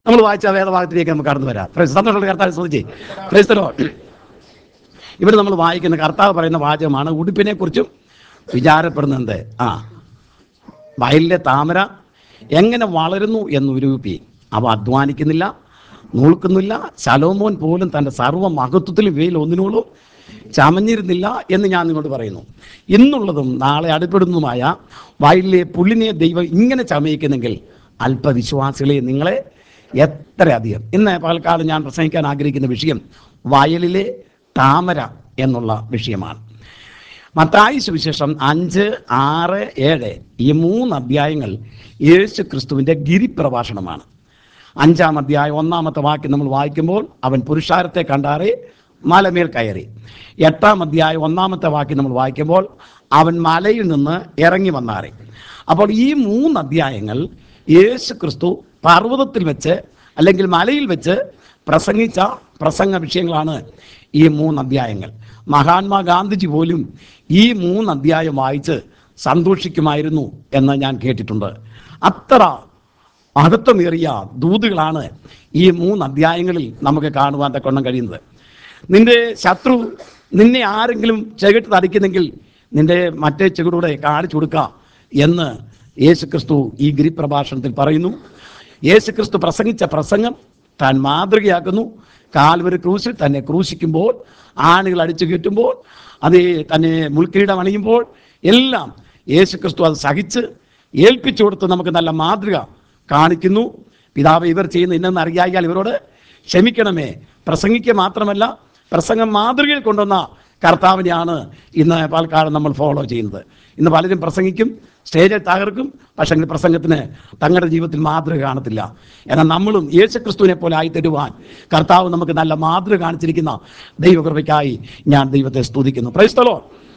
നമ്മൾ വായിച്ച വേദഭാഗത്തിലേക്ക് നമുക്ക് കടന്നു വരാം പ്രൈസ് സന്തോഷമുള്ള കർത്താവ് ശ്രദ്ധിച്ചേ ക്രൈസ്തലോ ഇവിടെ നമ്മൾ വായിക്കുന്ന കർത്താവ് പറയുന്ന വാചകമാണ് ഉടുപ്പിനെ കുറിച്ചും വിചാരപ്പെടുന്നത് ആ വയലിലെ താമര എങ്ങനെ വളരുന്നു എന്ന് ഉരുവിപ്പി അവ അധ്വാനിക്കുന്നില്ല നൂൽക്കുന്നില്ല ശലോമോൻ പോലും തൻ്റെ സർവ്വ മഹത്വത്തിലും ഇവയിൽ ഒന്നിനോളും ചമഞ്ഞിരുന്നില്ല എന്ന് ഞാൻ നിങ്ങളോട് പറയുന്നു ഇന്നുള്ളതും നാളെ അടുപ്പെടുന്നതുമായ വയലിലെ പുല്ലിനെ ദൈവം ഇങ്ങനെ ചമയിക്കുന്നെങ്കിൽ അല്പവിശ്വാസികളെ നിങ്ങളെ എത്ര അധികം ഇന്ന് പകൽക്കാലം ഞാൻ പ്രസംഗിക്കാൻ ആഗ്രഹിക്കുന്ന വിഷയം വയലിലെ താമര എന്നുള്ള വിഷയമാണ് മത്തായി സുവിശേഷം അഞ്ച് ആറ് ഏഴ് ഈ മൂന്ന് അധ്യായങ്ങൾ യേശു ക്രിസ്തുവിൻ്റെ ഗിരിപ്രഭാഷണമാണ് അഞ്ചാം അധ്യായം ഒന്നാമത്തെ വാക്യം നമ്മൾ വായിക്കുമ്പോൾ അവൻ പുരുഷാരത്തെ കണ്ടാറെ മലമേൽ കയറി എട്ടാം അധ്യായം ഒന്നാമത്തെ വാക്യം നമ്മൾ വായിക്കുമ്പോൾ അവൻ മലയിൽ നിന്ന് ഇറങ്ങി വന്നാറെ അപ്പോൾ ഈ മൂന്ന് അധ്യായങ്ങൾ യേശു ക്രിസ്തു പർവ്വതത്തിൽ വെച്ച് അല്ലെങ്കിൽ മലയിൽ വെച്ച് പ്രസംഗിച്ച പ്രസംഗ വിഷയങ്ങളാണ് ഈ മൂന്ന് അധ്യായങ്ങൾ മഹാത്മാ ഗാന്ധിജി പോലും ഈ മൂന്ന് അധ്യായം വായിച്ച് സന്തോഷിക്കുമായിരുന്നു എന്ന് ഞാൻ കേട്ടിട്ടുണ്ട് അത്ര മഹത്വമേറിയ ദൂതുകളാണ് ഈ മൂന്ന് അധ്യായങ്ങളിൽ നമുക്ക് കാണുവാൻ തക്കൊണ്ണം കഴിയുന്നത് നിന്റെ ശത്രു നിന്നെ ആരെങ്കിലും ചെകിട്ട് തടിക്കുന്നെങ്കിൽ നിന്റെ മറ്റേ ചെകിടൂടെ കാണിച്ചു കൊടുക്കുക എന്ന് യേശുക്രിസ്തു ഈ ഗിരിപ്രഭാഷണത്തിൽ പറയുന്നു യേശുക്രിസ്തു പ്രസംഗിച്ച പ്രസംഗം താൻ മാതൃകയാക്കുന്നു കാൽവരി ക്രൂശിൽ തന്നെ ക്രൂശിക്കുമ്പോൾ ആണികൾ അടിച്ചു കയറ്റുമ്പോൾ അത് തന്നെ മുൾക്കിരീടം അണിയുമ്പോൾ എല്ലാം യേശുക്രിസ്തു അത് സഹിച്ച് ഏൽപ്പിച്ചു കൊടുത്ത് നമുക്ക് നല്ല മാതൃക കാണിക്കുന്നു പിതാവ് ഇവർ ചെയ്യുന്ന ഇന്നെന്ന് അറിയായാൽ ഇവരോട് ക്ഷമിക്കണമേ പ്രസംഗിക്കുക മാത്രമല്ല പ്രസംഗം മാതൃകയിൽ കൊണ്ടുവന്ന കർത്താവിനെയാണ് ഇന്ന് പാൽക്കാലം നമ്മൾ ഫോളോ ചെയ്യുന്നത് ഇന്ന് പലരും പ്രസംഗിക്കും സ്റ്റേജിൽ തകർക്കും പക്ഷേ പ്രസംഗത്തിന് തങ്ങളുടെ ജീവിതത്തിൽ മാതൃക കാണത്തില്ല എന്നാൽ നമ്മളും യേശുക്രിസ്തുവിനെ പോലെ ആയിത്തരുവാൻ കർത്താവ് നമുക്ക് നല്ല മാതൃക കാണിച്ചിരിക്കുന്ന ദൈവകൃപയ്ക്കായി ഞാൻ ദൈവത്തെ സ്തുതിക്കുന്നു പ്രൈസ്തലോ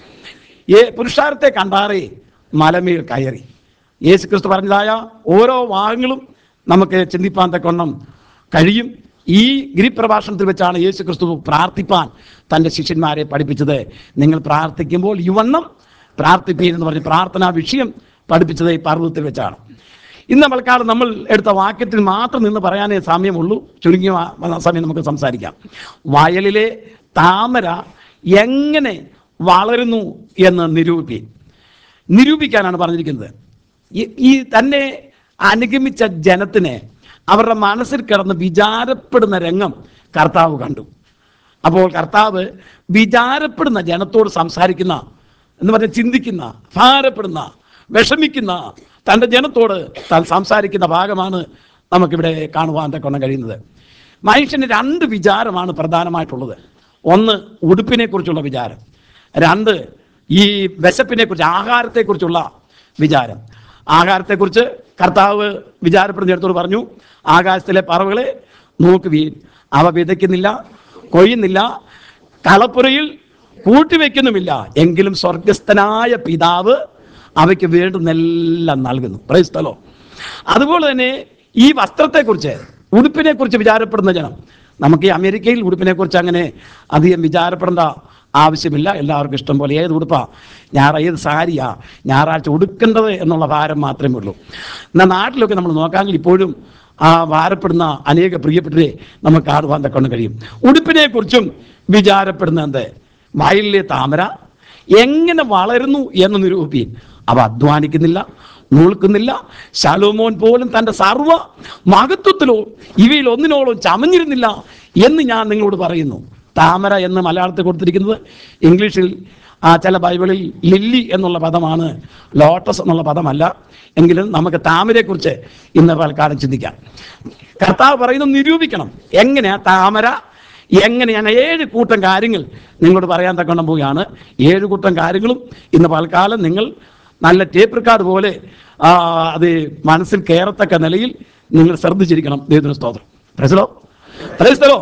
ഏ പുരുഷാരത്തെ കണ്ടാറേ മലമേൽ കയറി യേശു ക്രിസ്തു പറഞ്ഞതായ ഓരോ ഭാഗങ്ങളും നമുക്ക് ചിന്തിപ്പാൻ തക്കൊണ്ണം കഴിയും ഈ ഗിരിപ്രഭാഷണത്തിൽ വെച്ചാണ് യേശു ക്രിസ്തു പ്രാർത്ഥിപ്പാൻ തൻ്റെ ശിഷ്യന്മാരെ പഠിപ്പിച്ചത് നിങ്ങൾ പ്രാർത്ഥിക്കുമ്പോൾ യുവണ്ണം പ്രാർത്ഥിപ്പീൻ എന്ന് പറഞ്ഞ് പ്രാർത്ഥനാ വിഷയം പഠിപ്പിച്ചത് ഈ പർവ്വതത്തിൽ വെച്ചാണ് ഇന്ന് മൽക്കാലം നമ്മൾ എടുത്ത വാക്യത്തിൽ മാത്രം നിന്ന് പറയാനേ സമയമുള്ളൂ ചുരുങ്ങിയ വ- സമയം നമുക്ക് സംസാരിക്കാം വയലിലെ താമര എങ്ങനെ വളരുന്നു എന്ന് നിരൂപി നിരൂപിക്കാനാണ് പറഞ്ഞിരിക്കുന്നത് ഈ- ഈ തന്നെ അനുഗമിച്ച ജനത്തിനെ അവരുടെ മനസ്സിൽ കിടന്ന് വിചാരപ്പെടുന്ന രംഗം കർത്താവ് കണ്ടു അപ്പോൾ കർത്താവ് വിചാരപ്പെടുന്ന ജനത്തോട് സംസാരിക്കുന്ന എന്ന് പറഞ്ഞാൽ ചിന്തിക്കുന്ന ഭാരപ്പെടുന്ന വിഷമിക്കുന്ന തൻ്റെ ജനത്തോട് താൻ സംസാരിക്കുന്ന ഭാഗമാണ് നമുക്കിവിടെ കാണുവാൻ തക്കൊണ്ണം കഴിയുന്നത് മനുഷ്യന് രണ്ട് വിചാരമാണ് പ്രധാനമായിട്ടുള്ളത് ഒന്ന് ഉടുപ്പിനെ കുറിച്ചുള്ള വിചാരം രണ്ട് ഈ വിശപ്പിനെ കുറിച്ച് ആഹാരത്തെക്കുറിച്ചുള്ള വിചാരം ആഹാരത്തെക്കുറിച്ച് കർത്താവ് വിചാരപ്പെടുന്നിടത്തോട് പറഞ്ഞു ആകാശത്തിലെ പറവുകളെ നോക്കുവീൻ അവ വിതയ്ക്കുന്നില്ല കൊയ്യുന്നില്ല കളപ്പുരയിൽ കൂട്ടിവെക്കുന്നുമില്ല എങ്കിലും സ്വർഗസ്ഥനായ പിതാവ് അവയ്ക്ക് വേണ്ടുന്നെല്ലാം നൽകുന്നു പ്രൈസ്തലോ അതുപോലെ തന്നെ ഈ വസ്ത്രത്തെക്കുറിച്ച് ഉടുപ്പിനെ കുറിച്ച് വിചാരപ്പെടുന്ന ജനം നമുക്ക് ഈ അമേരിക്കയിൽ ഉടുപ്പിനെ കുറിച്ച് അങ്ങനെ അധികം വിചാരപ്പെടേണ്ട ആവശ്യമില്ല എല്ലാവർക്കും ഇഷ്ടം പോലെ ഏത് ഉടുപ്പാ ഞായറ ഏത് സാരിയാ ഞായറാഴ്ച ഉടുക്കേണ്ടത് എന്നുള്ള ഭാരം മാത്രമേ ഉള്ളൂ എന്നാൽ നാട്ടിലൊക്കെ നമ്മൾ നോക്കാമെങ്കിൽ ഇപ്പോഴും ആ ഭാരപ്പെടുന്ന അനേക പ്രിയപ്പെട്ടവരെ നമുക്ക് കാണുവാൻ തക്കൊണ്ട് കഴിയും ഉടുപ്പിനെ കുറിച്ചും വിചാരപ്പെടുന്ന എന്ത് വയലിലെ താമര എങ്ങനെ വളരുന്നു എന്ന് നിരൂപിപ്പീൻ അവ അധ്വാനിക്കുന്നില്ല നൂൽക്കുന്നില്ല ശലോമോൻ പോലും തൻ്റെ സർവ്വ മഹത്വത്തിലോ ഇവയിൽ ഒന്നിനോളം ചമഞ്ഞിരുന്നില്ല എന്ന് ഞാൻ നിങ്ങളോട് പറയുന്നു താമര എന്ന് മലയാളത്തിൽ കൊടുത്തിരിക്കുന്നത് ഇംഗ്ലീഷിൽ ആ ചില ബൈബിളിൽ ലില്ലി എന്നുള്ള പദമാണ് ലോട്ടസ് എന്നുള്ള പദമല്ല എങ്കിലും നമുക്ക് താമരയെക്കുറിച്ച് ഇന്ന് പലക്കാലം ചിന്തിക്കാം കർത്താവ് പറയുന്നത് നിരൂപിക്കണം എങ്ങനെയാ താമര എങ്ങനെയാണ് ഏഴ് കൂട്ടം കാര്യങ്ങൾ നിങ്ങളോട് പറയാൻ തക്കണം പോവുകയാണ് ഏഴ് കൂട്ടം കാര്യങ്ങളും ഇന്ന് പൽക്കാലം നിങ്ങൾ നല്ല ടേപ്പ് റെക്കാർഡ് പോലെ ആ, അത് മനസ്സിൽ കയറത്തക്ക നിലയിൽ നിങ്ങൾ ശ്രദ്ധിച്ചിരിക്കണം ദൈവത്തിന് സ്തോത്രം പ്രസലോ പ്രസലോ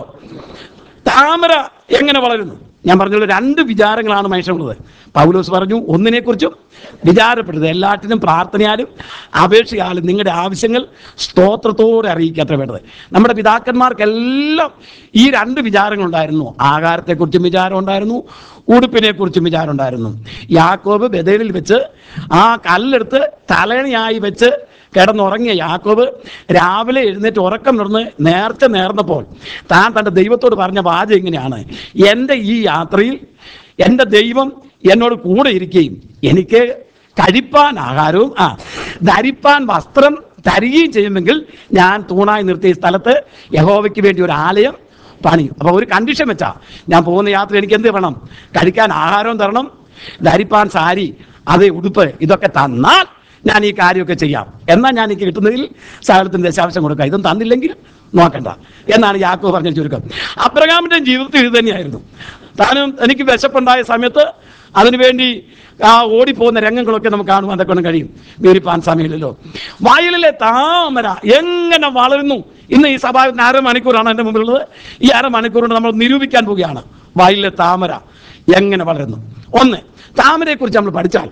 താമര എങ്ങനെ വളരുന്നു ഞാൻ പറഞ്ഞുള്ള രണ്ട് വിചാരങ്ങളാണ് മനുഷ്യനുള്ളത് പൗലോസ് പറഞ്ഞു ഒന്നിനെക്കുറിച്ചും വിചാരപ്പെടുന്നത് എല്ലാറ്റിനും പ്രാർത്ഥനയാലും അപേക്ഷയാലും നിങ്ങളുടെ ആവശ്യങ്ങൾ സ്തോത്രത്തോടെ അറിയിക്കാത്ര വേണ്ടത് നമ്മുടെ പിതാക്കന്മാർക്കെല്ലാം ഈ രണ്ട് വിചാരങ്ങളുണ്ടായിരുന്നു ആഹാരത്തെക്കുറിച്ചും വിചാരം ഉണ്ടായിരുന്നു ഉടുപ്പിനെക്കുറിച്ചും വിചാരം ഉണ്ടായിരുന്നു യാക്കോബ് ബദലിൽ വെച്ച് ആ കല്ലെടുത്ത് തലയണയായി വെച്ച് കിടന്നുറങ്ങിയ യാക്കോബ് രാവിലെ എഴുന്നേറ്റ് ഉറക്കം നിർന്ന് നേർച്ച നേർന്നപ്പോൾ താൻ തൻ്റെ ദൈവത്തോട് പറഞ്ഞ വാചകം ഇങ്ങനെയാണ് എൻ്റെ ഈ യാത്രയിൽ എൻ്റെ ദൈവം എന്നോട് കൂടെ ഇരിക്കുകയും എനിക്ക് കഴിപ്പാൻ ആഹാരവും ആ ധരിപ്പാൻ വസ്ത്രം തരികയും ചെയ്യുമെങ്കിൽ ഞാൻ തൂണായി നിർത്തിയ ഈ സ്ഥലത്ത് യഹോവയ്ക്ക് വേണ്ടി ഒരു ആലയം പണിയും അപ്പോൾ ഒരു കണ്ടീഷൻ വെച്ചാ ഞാൻ പോകുന്ന യാത്ര എനിക്ക് എന്ത് വേണം കഴിക്കാൻ ആഹാരവും തരണം ധരിപ്പാൻ സാരി അതേ ഉടുപ്പ് ഇതൊക്കെ തന്നാൽ ഞാൻ ഈ കാര്യമൊക്കെ ചെയ്യാം എന്നാൽ ഞാൻ എനിക്ക് കിട്ടുന്നതിൽ സകലത്തിന് ദശാംശം കൊടുക്കാം ഇതും തന്നില്ലെങ്കിൽ നോക്കണ്ട എന്നാണ് യാക്കോ പറഞ്ഞ ചുരുക്കം അബ്രഹാമിന്റെ ജീവിതത്തിൽ ഇത് തന്നെയായിരുന്നു താനും എനിക്ക് വിശപ്പുണ്ടായ സമയത്ത് അതിനുവേണ്ടി ആ ഓടിപ്പോകുന്ന രംഗങ്ങളൊക്കെ നമുക്ക് കാണുവാൻ കൊണ്ട് കഴിയും വീരിപ്പാൻ സമയമില്ലല്ലോ വയലിലെ താമര എങ്ങനെ വളരുന്നു ഇന്ന് ഈ സഭാവിന് അരമണിക്കൂറാണ് എൻ്റെ മുമ്പിലുള്ളത് ഈ അരമണിക്കൂർ കൊണ്ട് നമ്മൾ നിരൂപിക്കാൻ പോവുകയാണ് വയലിലെ താമര എങ്ങനെ വളരുന്നു ഒന്ന് താമരയെക്കുറിച്ച് നമ്മൾ പഠിച്ചാൽ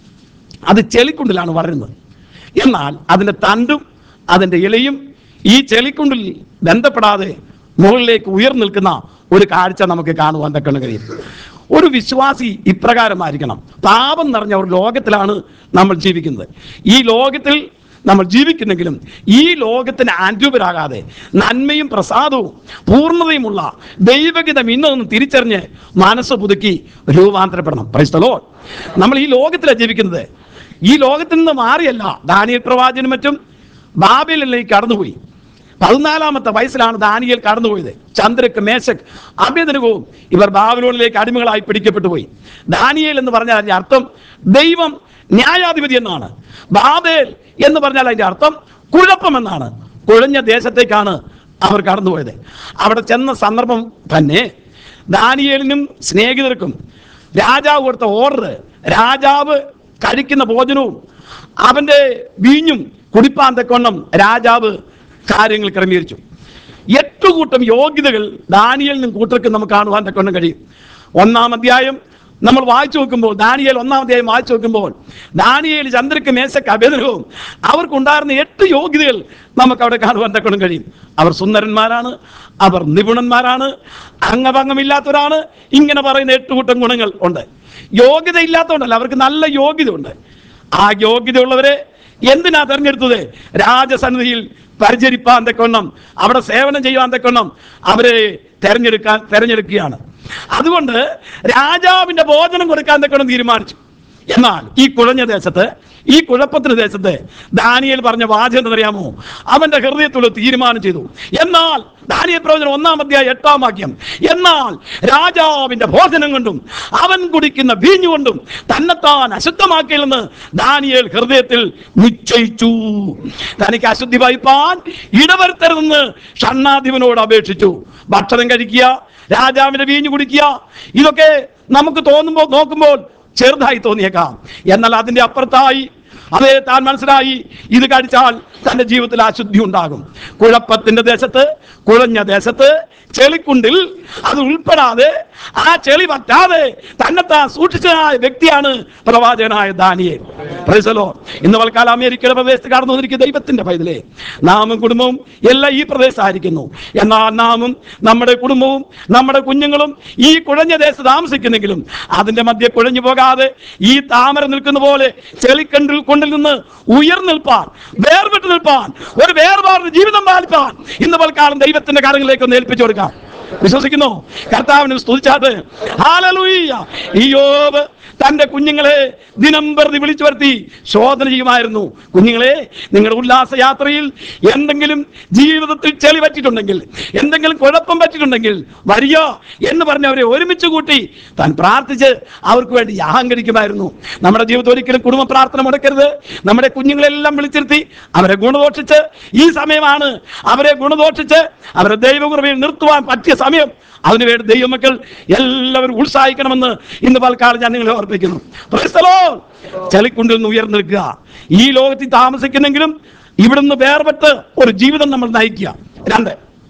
അത് ചെളിക്കുണ്ടിലാണ് വളരുന്നത് എന്നാൽ അതിൻ്റെ തണ്ടും അതിൻ്റെ ഇലയും ഈ ചെളിക്കുണ്ടിൽ ബന്ധപ്പെടാതെ മുകളിലേക്ക് ഉയർന്നു നിൽക്കുന്ന ഒരു കാഴ്ച നമുക്ക് കാണുവാൻ തക്കണം കഴിയും ഒരു വിശ്വാസി ഇപ്രകാരമായിരിക്കണം പാപം നിറഞ്ഞ ഒരു ലോകത്തിലാണ് നമ്മൾ ജീവിക്കുന്നത് ഈ ലോകത്തിൽ നമ്മൾ ജീവിക്കുന്നെങ്കിലും ഈ ലോകത്തിന് അനുരൂപരാകാതെ നന്മയും പ്രസാദവും പൂർണ്ണതയുമുള്ള ദൈവഗീതം ഇന്നൊന്ന് തിരിച്ചറിഞ്ഞ് മനസ്സ് പുതുക്കി രൂപാന്തരപ്പെടണം പ്രൈസ്തലോ നമ്മൾ ഈ ലോകത്തിലാണ് ജീവിക്കുന്നത് ഈ ലോകത്തിൽ നിന്ന് മാറിയല്ല ദാനിയൽ പ്രവാചനും മറ്റും ബാബേലിലേക്ക് കടന്നുപോയി പതിനാലാമത്തെ വയസ്സിലാണ് ദാനിയേൽ കടന്നുപോയത് ചന്ദ്രക്ക് മേശക് അഭ്യതനകവും ഇവർ ബാബിലോണിലേക്ക് അടിമകളായി പിടിക്കപ്പെട്ടു പോയി ദാനിയേൽ എന്ന് പറഞ്ഞാൽ അതിന്റെ അർത്ഥം ദൈവം ന്യായാധിപതി എന്നാണ് ബാബേൽ എന്ന് പറഞ്ഞാൽ അതിന്റെ അർത്ഥം കുഴപ്പം എന്നാണ് കുഴഞ്ഞ ദേശത്തേക്കാണ് അവർ കടന്നുപോയത് അവിടെ ചെന്ന സന്ദർഭം തന്നെ ദാനിയേലിനും സ്നേഹിതർക്കും രാജാവ് കൊടുത്ത ഓർഡർ രാജാവ് കഴിക്കുന്ന ഭോജനവും അവന്റെ വീഞ്ഞും കുടിപ്പാൻ തക്കൊണ്ണം രാജാവ് കാര്യങ്ങൾ ക്രമീകരിച്ചു എട്ട് കൂട്ടം യോഗ്യതകൾ ദാനിയലിനും കൂട്ടർക്കും നമുക്ക് കാണുവാൻ തക്കൊണ്ണം കഴിയും ഒന്നാം അധ്യായം നമ്മൾ വായിച്ചു നോക്കുമ്പോൾ ദാനിയേൽ ഒന്നാം അധ്യായം വായിച്ചു നോക്കുമ്പോൾ ദാനിയേൽ ചന്ദ്രക്ക് മേശക്ക് അഭേദനവും അവർക്കുണ്ടായിരുന്ന എട്ട് യോഗ്യതകൾ നമുക്ക് അവിടെ കാണുവാൻ തക്കണം കഴിയും അവർ സുന്ദരന്മാരാണ് അവർ നിപുണന്മാരാണ് അംഗഭംഗമില്ലാത്തവരാണ് ഇങ്ങനെ പറയുന്ന എട്ട് കൂട്ടം ഗുണങ്ങൾ ഉണ്ട് യോഗ്യത ഇല്ലാത്തതുകൊണ്ടല്ല അവർക്ക് നല്ല യോഗ്യത ഉണ്ട് ആ യോഗ്യതയുള്ളവരെ എന്തിനാ തെരഞ്ഞെടുത്തത് രാജസന്നിധിയിൽ പരിചരിപ്പാൻ തക്കൊണ്ണം അവിടെ സേവനം ചെയ്യുവാൻ തക്കൊണ്ണം അവരെ തെരഞ്ഞെടുക്കാൻ തെരഞ്ഞെടുക്കുകയാണ് അതുകൊണ്ട് രാജാവിന്റെ ഭോജനം കൊടുക്കാൻ തക്കണം തീരുമാനിച്ചു എന്നാൽ ഈ കുഴഞ്ഞ ദേശത്ത് ഈ കുഴപ്പത്തിന് ദേശത്ത് ദാനിയേൽ പറഞ്ഞ വാചകം എന്നറിയാമോ അവന്റെ ഹൃദയത്തിൽ ഒരു തീരുമാനം ചെയ്തു എന്നാൽ ദാനിയൽ പ്രവചനം ഒന്നാം അധ്യായം എട്ടാം വാക്യം എന്നാൽ രാജാവിന്റെ ഭോജനം കൊണ്ടും അവൻ കുടിക്കുന്ന വീഞ്ഞു കൊണ്ടും തന്നെത്താൻ അശുദ്ധമാക്കിയില്ലെന്ന് ദാനിയേൽ ഹൃദയത്തിൽ നിശ്ചയിച്ചു തനിക്ക് അശുദ്ധി വഹിപ്പാൻ ഇടവരുത്തരുതെന്ന് ഷണ്ണാധിപനോട് അപേക്ഷിച്ചു ഭക്ഷണം കഴിക്കുക രാജാവിന്റെ വീഞ്ഞു കുടിക്കുക ഇതൊക്കെ നമുക്ക് തോന്നുമ്പോൾ നോക്കുമ്പോൾ ചെറുതായി തോന്നിയേക്കാം എന്നാൽ അതിന്റെ അപ്പുറത്തായി അതേ താൻ മനസ്സിലായി ഇത് കഴിച്ചാൽ തന്റെ ജീവിതത്തിൽ അശുദ്ധി ഉണ്ടാകും കുഴപ്പത്തിന്റെ ദേശത്ത് കുഴഞ്ഞ ദേശത്ത് ചെളിക്കുണ്ടിൽ അത് ഉൾപ്പെടാതെ ആ ചെളി പറ്റാതെ തന്നെത്താൻ സൂക്ഷിച്ചതായ വ്യക്തിയാണ് പ്രവാചകനായ ദാനിയേൽ പ്രൈസലോ ഇന്ന് വൽക്കാലം അമേരിക്കയുടെ പ്രദേശത്ത് കടന്നു വന്നിരിക്കുന്ന ദൈവത്തിന്റെ പൈതലേ നാമും കുടുംബവും എല്ലാം ഈ പ്രദേശത്തായിരിക്കുന്നു എന്നാൽ നാമും നമ്മുടെ കുടുംബവും നമ്മുടെ കുഞ്ഞുങ്ങളും ഈ കുഴഞ്ഞ ദേശത്ത് താമസിക്കുന്നെങ്കിലും അതിന്റെ മധ്യ കുഴഞ്ഞു പോകാതെ ഈ താമര നിൽക്കുന്ന പോലെ ചെളിക്കണ്ടിൽ കൊണ്ടിൽ നിന്ന് ഉയർന്നിൽപ്പാൻ വേർപെട്ട് നിൽപ്പാൻ ഒരു വേർപാട് ജീവിതം പാലിപ്പാൻ ഇന്ന് പൽക്കാലം ദൈവത്തിന്റെ കാര്യങ്ങളിലേക്ക് ഒന്ന് ഏൽപ്പിച്ചു കൊടുക്കാം വിശ്വസിക്കുന്നു കർത്താവിനെ സ്തുതിച്ചാട്ട് ഹാലലൂയ്യ ഈ യോബ് തന്റെ കുഞ്ഞുങ്ങളെ ദിനം പ്രതി വിളിച്ചു വരുത്തി ശോധന ചെയ്യുമായിരുന്നു കുഞ്ഞുങ്ങളെ നിങ്ങളുടെ ഉല്ലാസ യാത്രയിൽ എന്തെങ്കിലും ജീവിതത്തിൽ ചെളി പറ്റിയിട്ടുണ്ടെങ്കിൽ എന്തെങ്കിലും കുഴപ്പം പറ്റിയിട്ടുണ്ടെങ്കിൽ വരിക എന്ന് പറഞ്ഞ് അവരെ ഒരുമിച്ച് കൂട്ടി താൻ പ്രാർത്ഥിച്ച് അവർക്ക് വേണ്ടി അഹങ്കരിക്കുമായിരുന്നു നമ്മുടെ ജീവിതത്തിൽ ഒരിക്കലും കുടുംബ പ്രാർത്ഥന മുടക്കരുത് നമ്മുടെ കുഞ്ഞുങ്ങളെല്ലാം വിളിച്ചിരുത്തി അവരെ ഗുണദോഷിച്ച് ഈ സമയമാണ് അവരെ ഗുണദോഷിച്ച് അവരെ ദൈവകുറവിൽ നിർത്തുവാൻ പറ്റിയ സമയം അതിനുവേണ്ടി ദൈവമക്കൾ എല്ലാവരും ഉത്സാഹിക്കണമെന്ന് ഇന്ന് പൽക്കാലം ഞാൻ നിങ്ങളെ ഓർപ്പിക്കുന്നു Praise the Lord. ചളിക്കുണ്ടിൽ നിന്ന് ഉയർന്നു നിൽക്കുക ഈ ലോകത്തിൽ താമസിക്കുന്നെങ്കിലും ഇവിടുന്ന് വേർപെട്ട് ഒരു ജീവിതം നമ്മൾ നയിക്കുക രണ്ട്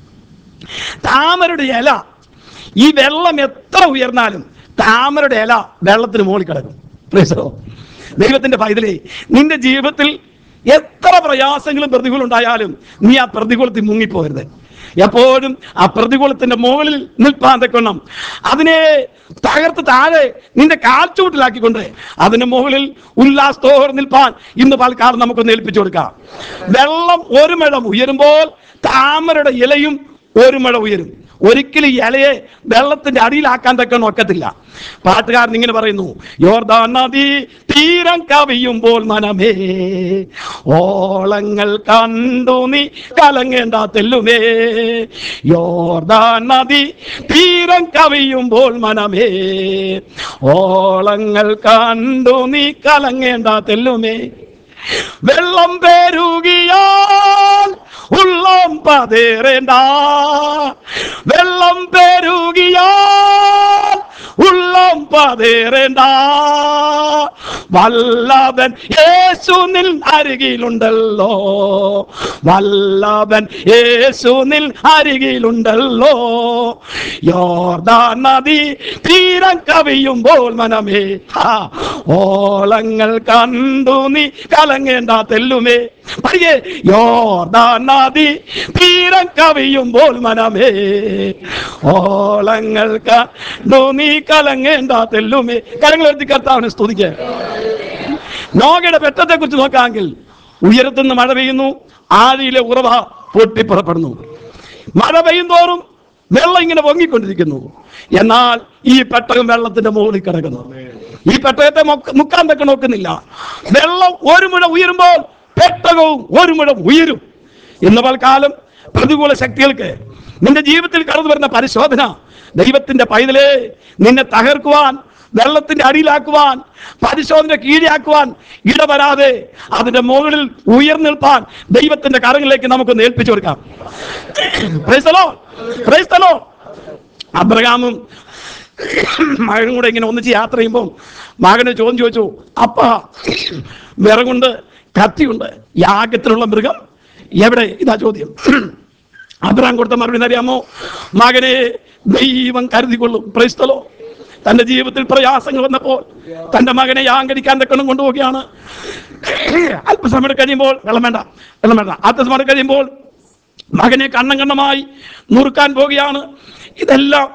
താമരയുടെ ഇല ഈ വെള്ളം എത്ര ഉയർന്നാലും താമരയുടെ ഇല വെള്ളത്തിന് മുകളിൽ കിടക്കും Praise the Lord. ദൈവത്തിന്റെ പൈതലേ നിന്റെ ജീവിതത്തിൽ എത്ര പ്രയാസങ്ങളും പ്രതികൂലം ഉണ്ടായാലും നീ ആ പ്രതികൂലത്തിൽ മുങ്ങിപ്പോകരുത് എപ്പോഴും ആ പ്രതികൂലത്തിന്റെ മുകളിൽ നിൽപ്പാൻ തക്കണം അതിനെ തകർത്ത് താഴെ നിന്റെ കാൽച്ചൂട്ടിലാക്കിക്കൊണ്ട് അതിന് മുകളിൽ ഉല്ലാസത്തോടെ നിൽപ്പാൻ ഇന്ന് പാൽക്കാലം നമുക്കൊന്ന് ഏൽപ്പിച്ചു കൊടുക്കാം വെള്ളം ഒരു മഴം ഉയരുമ്പോൾ താമരയുടെ ഇലയും ഒരു മഴ ഉയരും ഒരിക്കലും ഈ ഇലയെ വെള്ളത്തിന്റെ അടിയിലാക്കാൻ തക്ക ഒക്കത്തില്ല പാട്ടുകാരൻ ഇങ്ങനെ പറയുന്നു യോർദാൻ നദി തീരം കവിയുമ്പോൾ മനമേ ഓളങ്ങൾ കണ്ടു നീ കലങ്ങേണ്ട തെല്ലുമേ യോർദാൻ നദി തീരം കവിയുമ്പോൾ മനമേ ഓളങ്ങൾ കണ്ടു നീ കലങ്ങേണ്ട തെല്ലുമേ വെള്ളം പെരുകിയാൽ ഉള്ളം പതേറേണ്ട വെള്ളം പെരുകിയാൽ ഉള്ളം പതേറേണ്ട വല്ലവൻ യേശു നിൻ അരികിലുണ്ടല്ലോ വല്ലവൻ യേശു നിൻ അരികിലുണ്ടല്ലോ യോർദാൻ നദി തീരം കവിയുമ്പോൾ മനമേ ഹാ, ഓളങ്ങൾ കണ്ടു നീ കലങ്ങേണ്ട തെല്ലുമേ പയ്യെ യോർദാൻ നദി തീരം കവിയുമ്പോൾ മനമേ ഓളങ്ങൾ കണ്ടു നീ കലങ്ങേണ്ട തെല്ലുമേ കരങ്ങൾ എടുത്ത് കർത്താവിനെ സ്തുതിക്കുക നോകയുടെ പെട്ടത്തെ കുറിച്ച് നോക്കാമെങ്കിൽ ഉയരത്തുനിന്ന് മഴ പെയ്യുന്നു ആദിയിലെ ഉറവ പൊട്ടിപ്പുറപ്പെടുന്നു മഴ പെയ്യുന്തോറും വെള്ളം ഇങ്ങനെ പൊങ്ങിക്കൊണ്ടിരിക്കുന്നു എന്നാൽ ഈ പെട്ടകം വെള്ളത്തിന്റെ മുകളിൽ കിടക്കുന്നു ഈ പെട്ടകത്തെ മൊക്ക- മുക്കാൻ തക്ക നോക്കുന്നില്ല വെള്ളം ഒരു മുഴ ഉയരുമ്പോൾ പെട്ടകവും ഒരു മുഴ ഉയരും ഇന്ന് പൽക്കാലം പ്രതികൂല ശക്തികൾക്ക് നിന്റെ ജീവിതത്തിൽ കടന്നു വരുന്ന പരിശോധന ദൈവത്തിന്റെ പൈതലേ നിന്നെ തകർക്കുവാൻ വെള്ളത്തിന്റെ അടിയിലാക്കുവാൻ പരിശോധന കീഴിയാക്കുവാൻ ഇടവരാതെ അതിന്റെ മുകളിൽ ഉയർന്നിൽപ്പാൻ ദൈവത്തിന്റെ കരങ്ങളിലേക്ക് നമുക്കൊന്ന് ഏൽപ്പിച്ചു കൊടുക്കാം Praise the Lord. Praise the Lord. അബ്രഹാമും മകനും കൂടെ ഇങ്ങനെ ഒന്നിച്ച് യാത്ര ചെയ്യുമ്പോൾ മകന് ചോദ്യം ചോദിച്ചു അപ്പ വിറകുണ്ട് കത്തിയുണ്ട് യാഗത്തിനുള്ള മൃഗം എവിടെ ഇതാ ചോദ്യം അബ്രഹാം കൊടുത്ത മറുപടി അറിയാമോ മകനെ ദൈവം കരുതിക്കൊള്ളും പ്രൈസ്തലോ തന്റെ ജീവിതത്തിൽ പ്രയാസങ്ങൾ വന്നപ്പോൾ തന്റെ മകനെ യാങ്കടിക്കാൻ തക്കണം കൊണ്ടുപോവുകയാണ് അല്പസമയം കഴിയുമ്പോൾ വെള്ളം വേണ്ട വെള്ളം വേണ്ട അല്പസമയം കഴിയുമ്പോൾ മകനെ കണ്ണം കണ്ണമായി നുറുക്കാൻ പോവുകയാണ് ഇതെല്ലാം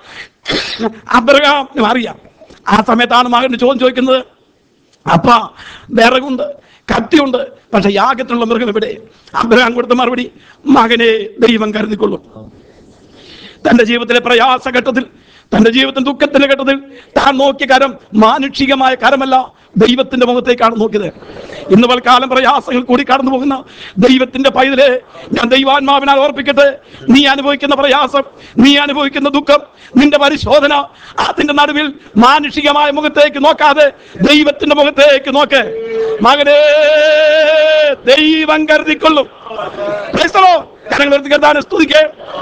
അബ്രഹാം അറിയാം ആ സമയത്താണ് മകന് ചോദ്യം ചോദിക്കുന്നത് അപ്പ വിറകുണ്ട് കത്തിയുണ്ട് പക്ഷെ യാഗത്തിനുള്ള മൃഗം എവിടെ അബ്രഹാം കൊടുത്ത മറുപടി മകനെ ദൈവം കരുതിക്കൊള്ളും തന്റെ ജീവിതത്തിലെ പ്രയാസഘട്ടത്തിൽ തന്റെ ജീവിതത്തിൽ ദുഃഖത്തിന്റെ ഘട്ടത്തിൽ താൻ നോക്കിയ കരം മാനുഷികമായ കരമല്ല ദൈവത്തിന്റെ മുഖത്തേക്കാണ് നോക്കിയത് ഇന്ന് പൽക്കാലം പ്രയാസങ്ങൾ കൂടി കടന്നു പോകുന്ന ദൈവത്തിന്റെ പൈതലെ ഞാൻ ദൈവാത്മാവിനാൽ ഓർപ്പിക്കട്ടെ നീ അനുഭവിക്കുന്ന പ്രയാസം നീ അനുഭവിക്കുന്ന ദുഃഖം നിന്റെ പരിശോധന അതിന്റെ നടുവിൽ മാനുഷികമായ മുഖത്തേക്ക് നോക്കാതെ ദൈവത്തിന്റെ മുഖത്തേക്ക് നോക്ക് മകനെ ദൈവം കരുതിക്കൊള്ളും Praise the Lord. കരങ്ങൾ ഉയർത്തി കർത്താവിനെ സ്തുതിക്കേ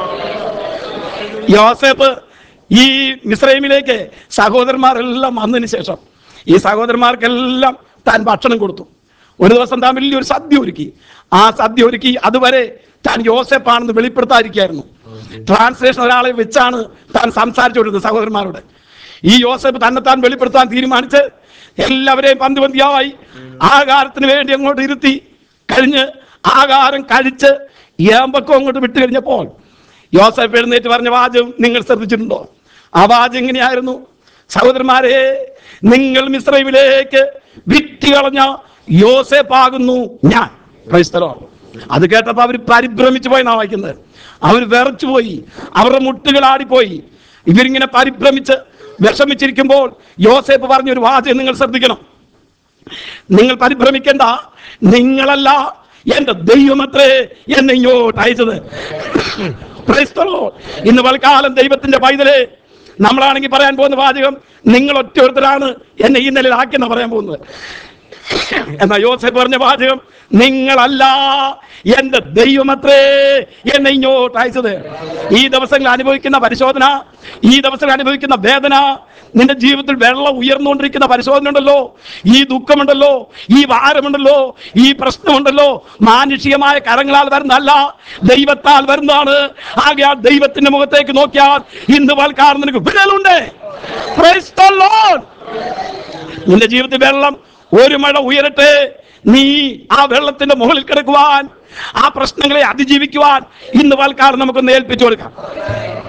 യോസേപ്പ് ഈ മിസ്രൈമിലേക്ക് സഹോദരന്മാരെല്ലാം വന്നതിന് ശേഷം ഈ സഹോദരന്മാർക്കെല്ലാം താൻ ഭക്ഷണം കൊടുത്തു ഒരു ദിവസം താൻ വലിയൊരു സദ്യ ഒരുക്കി ആ സദ്യ ഒരുക്കി അതുവരെ താൻ യോസേപ്പാണെന്ന് വെളിപ്പെടുത്താതിരിക്കായിരുന്നു ട്രാൻസ്ലേഷൻ ഒരാളെ വെച്ചാണ് താൻ സംസാരിച്ചുകൊണ്ടിരുന്നത് സഹോദരന്മാരോട് ഈ യോസേപ്പ് തന്നെ താൻ വെളിപ്പെടുത്താൻ തീരുമാനിച്ച് എല്ലാവരെയും പന്തി പന്തിയായി ആഹാരത്തിന് വേണ്ടി അങ്ങോട്ട് ഇരുത്തി കഴിഞ്ഞ് ആഹാരം കഴിച്ച് ഏമ്പക്കം അങ്ങോട്ട് വിട്ടു കഴിഞ്ഞപ്പോൾ യോസഫ് എഴുന്നേറ്റ് പറഞ്ഞ വാചകം നിങ്ങൾ ശ്രദ്ധിച്ചിട്ടുണ്ടോ ആ വാചകം എങ്ങനെയായിരുന്നു സഹോദരന്മാരെ നിങ്ങൾ മിശ്രൈമിലേക്ക് വിറ്റ് കളഞ്ഞ യോസേപ്പാകുന്നു ഞാൻ ക്രൈസ്തലോ അത് കേട്ടപ്പോ അവർ പരിഭ്രമിച്ചു പോയി എന്നാ വായിക്കുന്നത് അവർ വിറച്ചു പോയി അവരുടെ മുട്ടുകൾ ആടിപ്പോയി ഇവരിങ്ങനെ പരിഭ്രമിച്ച് വിഷമിച്ചിരിക്കുമ്പോൾ യോസേപ്പ് പറഞ്ഞ ഒരു വാചകം നിങ്ങൾ ശ്രദ്ധിക്കണം നിങ്ങൾ പരിഭ്രമിക്കേണ്ട നിങ്ങളല്ല എന്റെ ദൈവമത്രേ എന്നെ ഇങ്ങോട്ട് അയച്ചത് Praise the Lord. ഇന്ന് പൽക്കാലം ദൈവത്തിന്റെ പൈതലെ നമ്മളാണെങ്കിൽ പറയാൻ പോകുന്ന വാചകം നിങ്ങൾ ഒറ്റ എന്നെ ഈ നിലയിലാക്കിയെന്ന് പറയാൻ പോകുന്നത് എന്നാ യോസഫ് പറഞ്ഞ വാചകം നിങ്ങളല്ല എന്റെ ദൈവമത്രേ എന്നെ ഇങ്ങോട്ട് അയച്ചത് ഈ ദിവസങ്ങൾ അനുഭവിക്കുന്ന പരിശോധന ഈ ദിവസങ്ങൾ അനുഭവിക്കുന്ന വേദന നിന്റെ ജീവിതത്തിൽ വെള്ളം ഉയർന്നുകൊണ്ടിരിക്കുന്ന പരിശോധന ഉണ്ടല്ലോ ഈ ദുഃഖമുണ്ടല്ലോ ഈ ഭാരമുണ്ടല്ലോ ഈ പ്രശ്നമുണ്ടല്ലോ മാനുഷികമായ കരങ്ങളാൽ വരുന്നതല്ല ദൈവത്താൽ വരുന്നതാണ് ആകയാൽ ദൈവത്തിന്റെ മുഖത്തേക്ക് നോക്കിയാൽ ഇന്ന് പൽക്കാലം നിനക്ക് വിരലുണ്ട് Praise the Lord. നിന്റെ ജീവിതത്തിൽ വെള്ളം ഒരു മഴ ഉയരട്ടെ നീ ആ വെള്ളത്തിന്റെ മുകളിൽ കിടക്കുവാൻ ആ പ്രശ്നങ്ങളെ അതിജീവിക്കുവാൻ ഇന്ന് പൽക്കാലം നമുക്കൊന്ന് ഏൽപ്പിച്ചു കൊടുക്കാം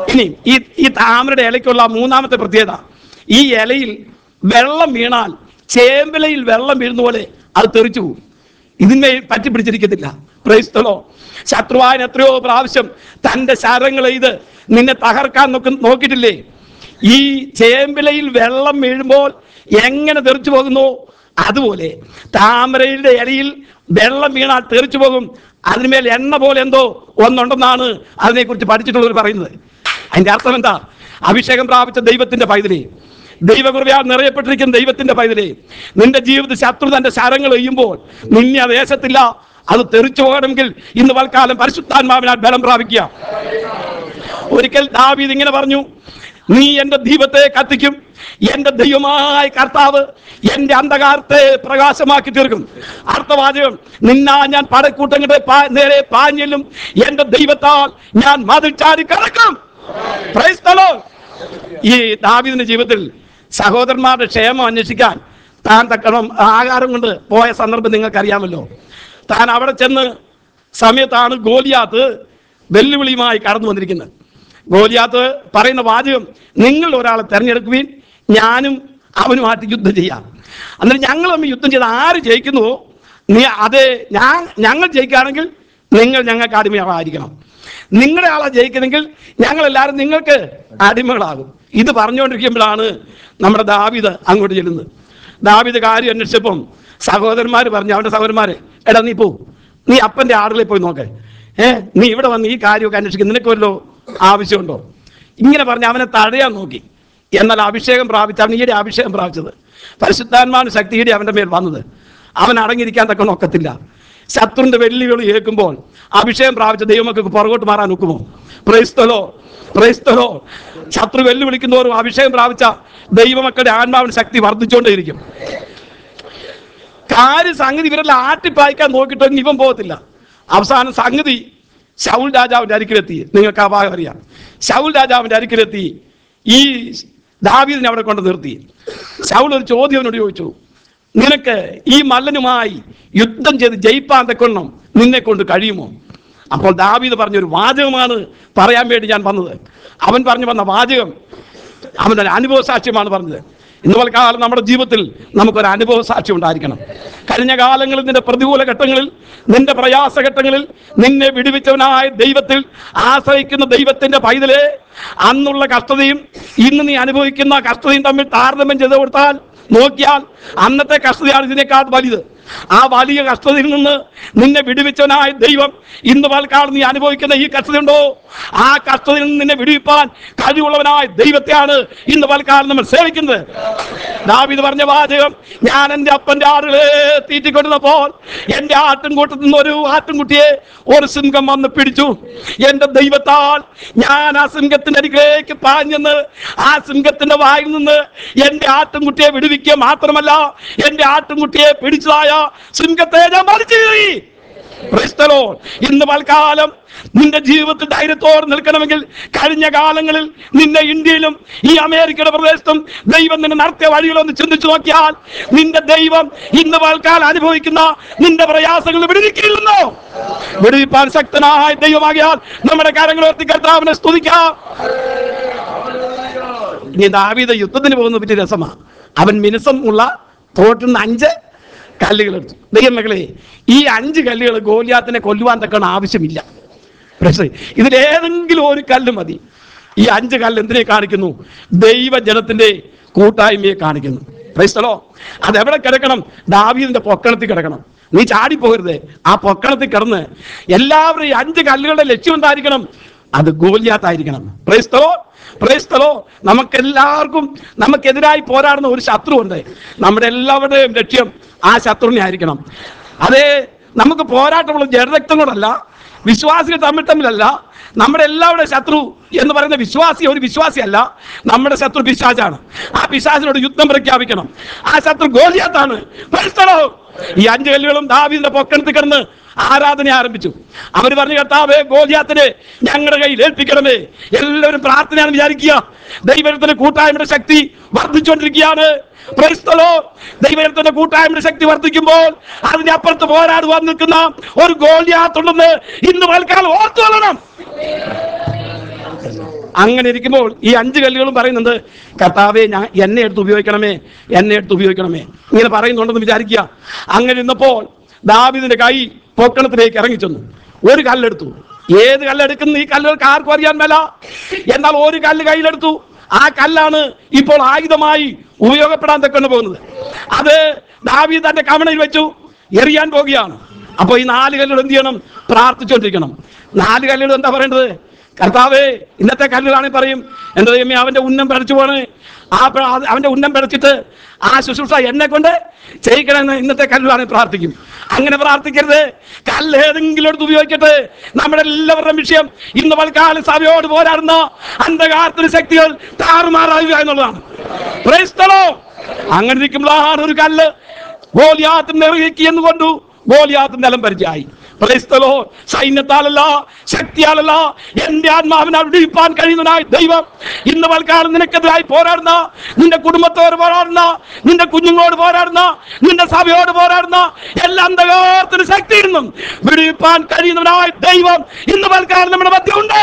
ഇനി ഈ ഈ താമരയുടെ ഇലയ്ക്കുള്ള മൂന്നാമത്തെ പ്രത്യേകത ഈ ഇലയിൽ വെള്ളം വീണാൽ ചേമ്പിലയിൽ വെള്ളം വീഴുന്ന പോലെ അത് തെറിച്ചു പോകും ഇതിനെ പറ്റി പിടിച്ചിരിക്കത്തില്ല പ്രൈസ്തലോ ശത്രുവായൻ എത്രയോ പ്രാവശ്യം തന്റെ ശരങ്ങൾ ഇത് നിന്നെ തകർക്കാൻ നോക്കി നോക്കിയിട്ടില്ലേ ഈ ചേമ്പിലയിൽ വെള്ളം വീഴുമ്പോൾ എങ്ങനെ തെറിച്ചു പോകുന്നു അതുപോലെ താമരയുടെ ഇലയിൽ വെള്ളം വീണാൽ തെറിച്ചു പോകും അതിന്മേൽ എണ്ണ പോലെ എന്തോ ഒന്നുണ്ടെന്നാണ് അതിനെക്കുറിച്ച് പഠിച്ചിട്ടുള്ളവർ പറയുന്നത് അതിന്റെ അർത്ഥം എന്താ അഭിഷേകം പ്രാപിച്ച ദൈവത്തിന്റെ പൈതലേ ദൈവകൃപയാൽ നിറയപ്പെട്ടിരിക്കുന്ന ദൈവത്തിന്റെ പൈതലേ നിന്റെ ജീവിത ശത്രു തന്റെ ശരങ്ങൾ എയ്യുമ്പോൾ നിന്നെ അത് ദേശത്തില്ല അത് തെറിച്ചു പോകണമെങ്കിൽ ഇന്ന് വൽക്കാലം പരിശുദ്ധാത്മാവിനാൽ ബലം പ്രാപിക്കുക ഒരിക്കൽ ദാവീദ് ഇങ്ങനെ പറഞ്ഞു നീ എന്റെ ദീപത്തെ കത്തിക്കും എന്റെ ദൈവമായ കർത്താവ് എന്റെ അന്ധകാരത്തെ പ്രകാശമാക്കി തീർക്കും അർത്ഥവാചകം നിന്നാ ഞാൻ പടക്കൂട്ടങ്ങളുടെ പാ- നേരെ പാഞ്ഞെല്ലും എന്റെ ദൈവത്താൽ ഞാൻ മതിൽ ചാടി കടക്കും Praise the Lord. ഈ ദാവീദിന്റെ ജീവിതത്തിൽ സഹോദരന്മാരുടെ ക്ഷേമം അന്വേഷിക്കാൻ താൻ തക്കണം ആഹാരം കൊണ്ട് പോയ സന്ദർഭം നിങ്ങൾക്കറിയാമല്ലോ താൻ അവിടെ ചെന്ന് സമയത്താണ് ഗോലിയാത്ത് വെല്ലുവിളിയുമായി കടന്നു വന്നിരിക്കുന്നത് ഗോലിയാത്ത് പറയുന്ന വാചകം നിങ്ങൾ ഒരാളെ തെരഞ്ഞെടുക്കുവിൻ ഞാനും അവനുമായിട്ട് യുദ്ധം ചെയ്യാം അന്നേരം ഞങ്ങൾ തമ്മിൽ യുദ്ധം ചെയ്ത് ആര് ജയിക്കുന്നുവോ നീ അതെ ഞാൻ ഞങ്ങൾ ജയിക്കുകയാണെങ്കിൽ നിങ്ങൾ ഞങ്ങൾക്ക് അടിമകളായിരിക്കണം നിങ്ങളുടെ ആളെ ജയിക്കുന്നെങ്കിൽ ഞങ്ങൾ എല്ലാവരും നിങ്ങൾക്ക് അടിമകളാകും ഇത് പറഞ്ഞുകൊണ്ടിരിക്കുമ്പോഴാണ് നമ്മുടെ ദാവിദ് അങ്ങോട്ട് ചെല്ലുന്നത് ദാവിദ് കാര്യം അന്വേഷിച്ചപ്പം സഹോദരന്മാർ പറഞ്ഞു അവന്റെ സഹോദരന്മാരെ എടാ നീ പോ നീ അപ്പന്റെ ആടുകളിൽ പോയി നോക്ക് ഏ നീ ഇവിടെ വന്ന് ഈ കാര്യമൊക്കെ അന്വേഷിക്കും നിനക്ക് വല്ലോ ആവശ്യമുണ്ടോ ഇങ്ങനെ പറഞ്ഞ് അവനെ തടയാൻ നോക്കി എന്നാൽ അഭിഷേകം പ്രാപിച്ച അവൻ ഈയുടെ അഭിഷേകം പ്രാപിച്ചത് പരിശുദ്ധാത്മാവിന് ശക്തിയുടെ അവന്റെ മേൽ വന്നത് അവൻ അടങ്ങിയിരിക്കാൻ തക്ക നോക്കത്തില്ല ശത്രുവിന്റെ വെല്ലുവിളി കേൾക്കുമ്പോൾ അഭിഷേകം പ്രാപിച്ച ദൈവമക്കൾക്ക് പുറകോട്ട് മാറാൻ നോക്കുമോ പ്രൈസ്തലോ പ്രൈസ്തലോ ശത്രു വെല്ലുവിളിക്കുന്നവരും അഭിഷേകം പ്രാപിച്ച ദൈവമക്കളുടെ ആത്മാവിന് ശക്തി വർദ്ധിച്ചുകൊണ്ടേയിരിക്കും കാര്യം സംഗതി ഇവരെല്ലാം ആട്ടിപ്പായിക്കാൻ നോക്കിയിട്ടൊന്നും ഇവൻ പോകത്തില്ല അവസാനം സംഗതി ശൗൽ രാജാവിന്റെ അരിക്കിലെത്തി നിങ്ങൾക്ക് ആ ഭാഗം അറിയാം ശൗൽ രാജാവിന്റെ അരിക്കിലെത്തി ഈ ദാവീദിനെ അവിടെ കൊണ്ട് നിർത്തി ശൗൽ ഒരു ചോദ്യം അവനോട് ചോദിച്ചു നിനക്ക് ഈ മല്ലനുമായി യുദ്ധം ചെയ്ത് ജയിപ്പാൻ തക്കൊണ്ണം നിന്നെ കൊണ്ട് കഴിയുമോ അപ്പോൾ ദാവീദ് പറഞ്ഞൊരു വാചകമാണ് പറയാൻ വേണ്ടി ഞാൻ വന്നത് അവൻ പറഞ്ഞു വന്ന വാചകം അവൻ്റെ അനുഭവ സാക്ഷ്യമാണ് പറഞ്ഞത് ഇന്ന് കാലം നമ്മുടെ ജീവിതത്തിൽ നമുക്കൊരു അനുഭവ സാക്ഷ്യം ഉണ്ടായിരിക്കണം കഴിഞ്ഞ കാലങ്ങളിൽ നിന്റെ പ്രതികൂല ഘട്ടങ്ങളിൽ നിന്റെ പ്രയാസ ഘട്ടങ്ങളിൽ നിന്നെ വിടുവിച്ചവനായ ദൈവത്തിൽ ആശ്രയിക്കുന്ന ദൈവത്തിന്റെ പൈതലെ അന്നുള്ള കഷ്ടതയും ഇന്ന് നീ അനുഭവിക്കുന്ന കഷ്ടതയും തമ്മിൽ താരതമ്യം ചെയ്ത് കൊടുത്താൽ നോക്കിയാൽ അന്നത്തെ കഷ്ടതയാണ് ഇതിനേക്കാൾ വലുത് ആ വലിയ കഷ്ടതയിൽ നിന്ന് നിന്നെ വിടുവിച്ചവനായ ദൈവം ഇന്ന് പാൽക്കാട് നീ അനുഭവിക്കുന്ന ഈ കഷ്ടതയുണ്ടോ ആ കഷ്ടതയിൽ നിന്ന് നിന്നെ വിടുവിപ്പാൻ കഴിവുള്ളവനായ ദൈവത്തെയാണ് ഇന്ന് പാൽക്കാലം നമ്മൾ സേവിക്കുന്നത് ദാവിത് പറഞ്ഞ വാചകം ഞാൻ എൻ്റെ അപ്പൻ്റെ ആടുകളെ തീറ്റിക്കൊണ്ടിരുന്നപ്പോൾ എൻ്റെ ആട്ടിൻകൂട്ടത്തിൽ നിന്ന് ഒരു ആട്ടിൻകുട്ടിയെ ഒരു സിംഹം വന്ന് പിടിച്ചു എൻ്റെ ദൈവത്താൽ ഞാൻ ആ സിംഹത്തിന്റെ അരികിലേക്ക് പാഞ്ഞെന്ന് ആ സിംഹത്തിന്റെ വായിൽ നിന്ന് എൻ്റെ ആട്ടിൻകുട്ടിയെ വിടുവിക്കുക മാത്രമല്ല എൻ്റെ ആട്ടിൻകുട്ടിയെ പിടിച്ചതായ സിംഹത്തെ ഞാൻ മറിച്ചു കീറി Praise the Lord. ഇന്ന് പൽക്കാലം നിന്റെ ജീവിതത്തിൽ ധൈര്യത്തോടെ നിൽക്കണമെങ്കിൽ കഴിഞ്ഞ കാലങ്ങളിൽ നിന്നെ ഇന്ത്യയിലും ഈ അമേരിക്കയുടെ പ്രദേശത്തും ദൈവം നിന്നെ നടത്തിയ വഴികളൊന്ന് ചിന്തിച്ചു നോക്കിയാൽ നിന്റെ ദൈവം ഇന്ന് പൽക്കാലം അനുഭവിക്കുന്ന നിന്റെ പ്രയാസങ്ങൾ വിടുവിക്കില്ലെന്നോ വിടുവിപ്പാൻ ശക്തനായ ദൈവമാകിയാൽ നമ്മുടെ കാര്യങ്ങൾ ഉയർത്തി കർത്താവിനെ സ്തുതിക്കാം ഇനി ദാവീദ് യുദ്ധത്തിന് പോകുന്ന പറ്റിയ രസമാ അവൻ മിനുസം ഉള്ള തോട്ടിൽ നിന്ന് അഞ്ച് കല്ലുകൾ എടുത്തു ദൈവമകളെ ഈ അഞ്ച് കല്ലുകൾ ഗോലിയാത്തിനെ കൊല്ലുവാൻ തക്കണ ആവശ്യമില്ല പക്ഷേ ഇതിലേതെങ്കിലും ഒരു കല്ല് മതി ഈ അഞ്ച് കല്ല് എന്തിനെ കാണിക്കുന്നു ദൈവജനത്തിന്റെ കൂട്ടായ്മയെ കാണിക്കുന്നു ക്രൈസ്തലോ അതെവിടെ കിടക്കണം ദാവീദിന്റെ പൊക്കണത്തിൽ കിടക്കണം നീ ചാടിപ്പോകരുത് ആ പൊക്കണത്തിൽ കിടന്ന് എല്ലാവരും ഈ അഞ്ച് കല്ലുകളുടെ ലക്ഷ്യം എന്തായിരിക്കണം അത് ഗോലിയാത്തായിരിക്കണം പ്രൈസ്തലോ പ്രൈസ്തലോ നമുക്കെല്ലാവർക്കും നമുക്കെതിരായി പോരാടുന്ന ഒരു ശത്രുവുണ്ട് നമ്മുടെ എല്ലാവരുടെയും ലക്ഷ്യം ആ ശത്രുവിനെ ആയിരിക്കണം അതേ നമുക്ക് പോരാട്ടമുള്ള ജഡരക്തം കൊണ്ടല്ല വിശ്വാസികൾ തമ്മിൽ തമ്മിലല്ല നമ്മുടെ എല്ലാവരുടെ ശത്രു എന്ന് പറയുന്ന വിശ്വാസി ഒരു വിശ്വാസിയല്ല നമ്മുടെ ശത്രു പിശാചാണ് ആ പിശാചിനോട് യുദ്ധം പ്രഖ്യാപിക്കണം ആ ശത്രു ഗോലിയാത്താണ് മനസ്സിലോ ഈ അഞ്ച് കല്ലുകളും ദാവീദിന്റെ പൊക്കണത്തിൽ കിടന്ന് ആരാധന ആരംഭിച്ചു അവർ പറഞ്ഞു കർത്താവേ ഗോലിയാത്തിനെ ഞങ്ങളുടെ കയ്യിൽ ഏൽപ്പിക്കണമേ എല്ലാവരും പ്രാർത്ഥനയാണ് വിചാരിക്കുക ദൈവത്തിന്റെ കൂട്ടായ്മയുടെ ശക്തി വർദ്ധിച്ചുകൊണ്ടിരിക്കുകയാണ് Praise the Lord. ദൈവത്തിന്റെ കൂട്ടായ്മയുടെ ശക്തി വർദ്ധിക്കുമ്പോൾ അതിന്റെ അപ്പുറത്ത് പോരാടുവാൻ നിൽക്കുന്ന ഒരു ഗോലിയാത്തുണ്ടെന്ന് ഇന്ന് പൽക്കാലം ഓർത്തു കൊള്ളണം അങ്ങനെ ഇരിക്കുമ്പോൾ ഈ അഞ്ച് കല്ലുകളും പറയുന്നുണ്ട് കർത്താവെ ഞാൻ എന്നെ എടുത്ത് ഉപയോഗിക്കണമേ എന്നെ എടുത്ത് ഉപയോഗിക്കണമേ ഇങ്ങനെ പറയുന്നുണ്ടെന്ന് വിചാരിക്കുക അങ്ങനെ ഇരുന്നപ്പോൾ ദാവിദിന്റെ കൈ പൊക്കണത്തിലേക്ക് ഇറങ്ങിച്ചെന്നു ഒരു കല്ലെടുത്തു ഏത് കല്ലെടുക്കുന്ന ഈ കല്ലുകൾക്ക് ആർക്കും അറിയാൻ മേല എന്നാൽ ഒരു കല്ല് കയ്യിലെടുത്തു ആ കല്ലാണ് ഇപ്പോൾ ആയുധമായി ഉപയോഗപ്പെടാൻ തക്കൊണ്ട് പോകുന്നത് അത് ദാവീദ് തന്റെ കവണയിൽ വെച്ചു എറിയാൻ പോകുകയാണ് അപ്പൊ ഈ നാല് കല്ലുകൾ എന്ത് ചെയ്യണം പ്രാർത്ഥിച്ചുകൊണ്ടിരിക്കണം നാല് കല്ലുകൾ എന്താ പറയേണ്ടത് കർത്താവേ ഇന്നത്തെ കല്ലുകളാണെങ്കിൽ പറയും എന്റെ ദൈവമേ അവന്റെ ഉന്നം പിടച്ചു പോണ് ആ പ- അത് അവന്റെ ഉന്നം പിടച്ചിട്ട് ആ ശുശ്രൂഷ എന്നെ കൊണ്ട് ചെയ്യിക്കണമെന്ന് ഇന്നത്തെ കല്ലുകളാണെങ്കിൽ പ്രാർത്ഥിക്കും അങ്ങനെ പ്രാർത്ഥിക്കരുത് കല്ല് ഏതെങ്കിലും എടുത്ത് ഉപയോഗിക്കട്ടെ നമ്മുടെ എല്ലാവരുടെയും വിഷയം ഇന്ന് പൽക്കാലം സഭയോട് പോരാടുന്ന അന്ധകാരത്തിന് ശക്തികൾ താറുമാറാകുക എന്നുള്ളതാണ് Praise the Lord. അങ്ങനെ ഇരിക്കുമ്പോഴാണ് ഒരു കല്ല് ഗോലിയാത്തിന് നിറവേക്കി എന്ന് കൊണ്ടു ഗോലിയാത്ത് നിലം പരിചയമായി പ്രൈസ്തലോ സൈന്യത്താലല്ല ശക്തിയാലല്ല എന്റെ ആത്മാവിനെ വിടിപ്പാൻ കഴിയുന്നതായി ദൈവം ഇന്ന് പൽക്കാലം നിനക്കെതിരായി പോരാടുന്ന നിന്റെ കുടുംബത്തോട് പോരാടുന്ന നിന്റെ കുഞ്ഞുങ്ങളോട് പോരാടുന്ന നിന്റെ സഭയോട് പോരാടുന്ന എല്ലാ അന്ധകാരത്തിന് ശക്തിയിൽ നിന്നും വിടിപ്പാൻ കഴിയുന്നവനായി ദൈവം ഇന്ന് പൽക്കാലം നമ്മുടെ മധ്യമുണ്ട്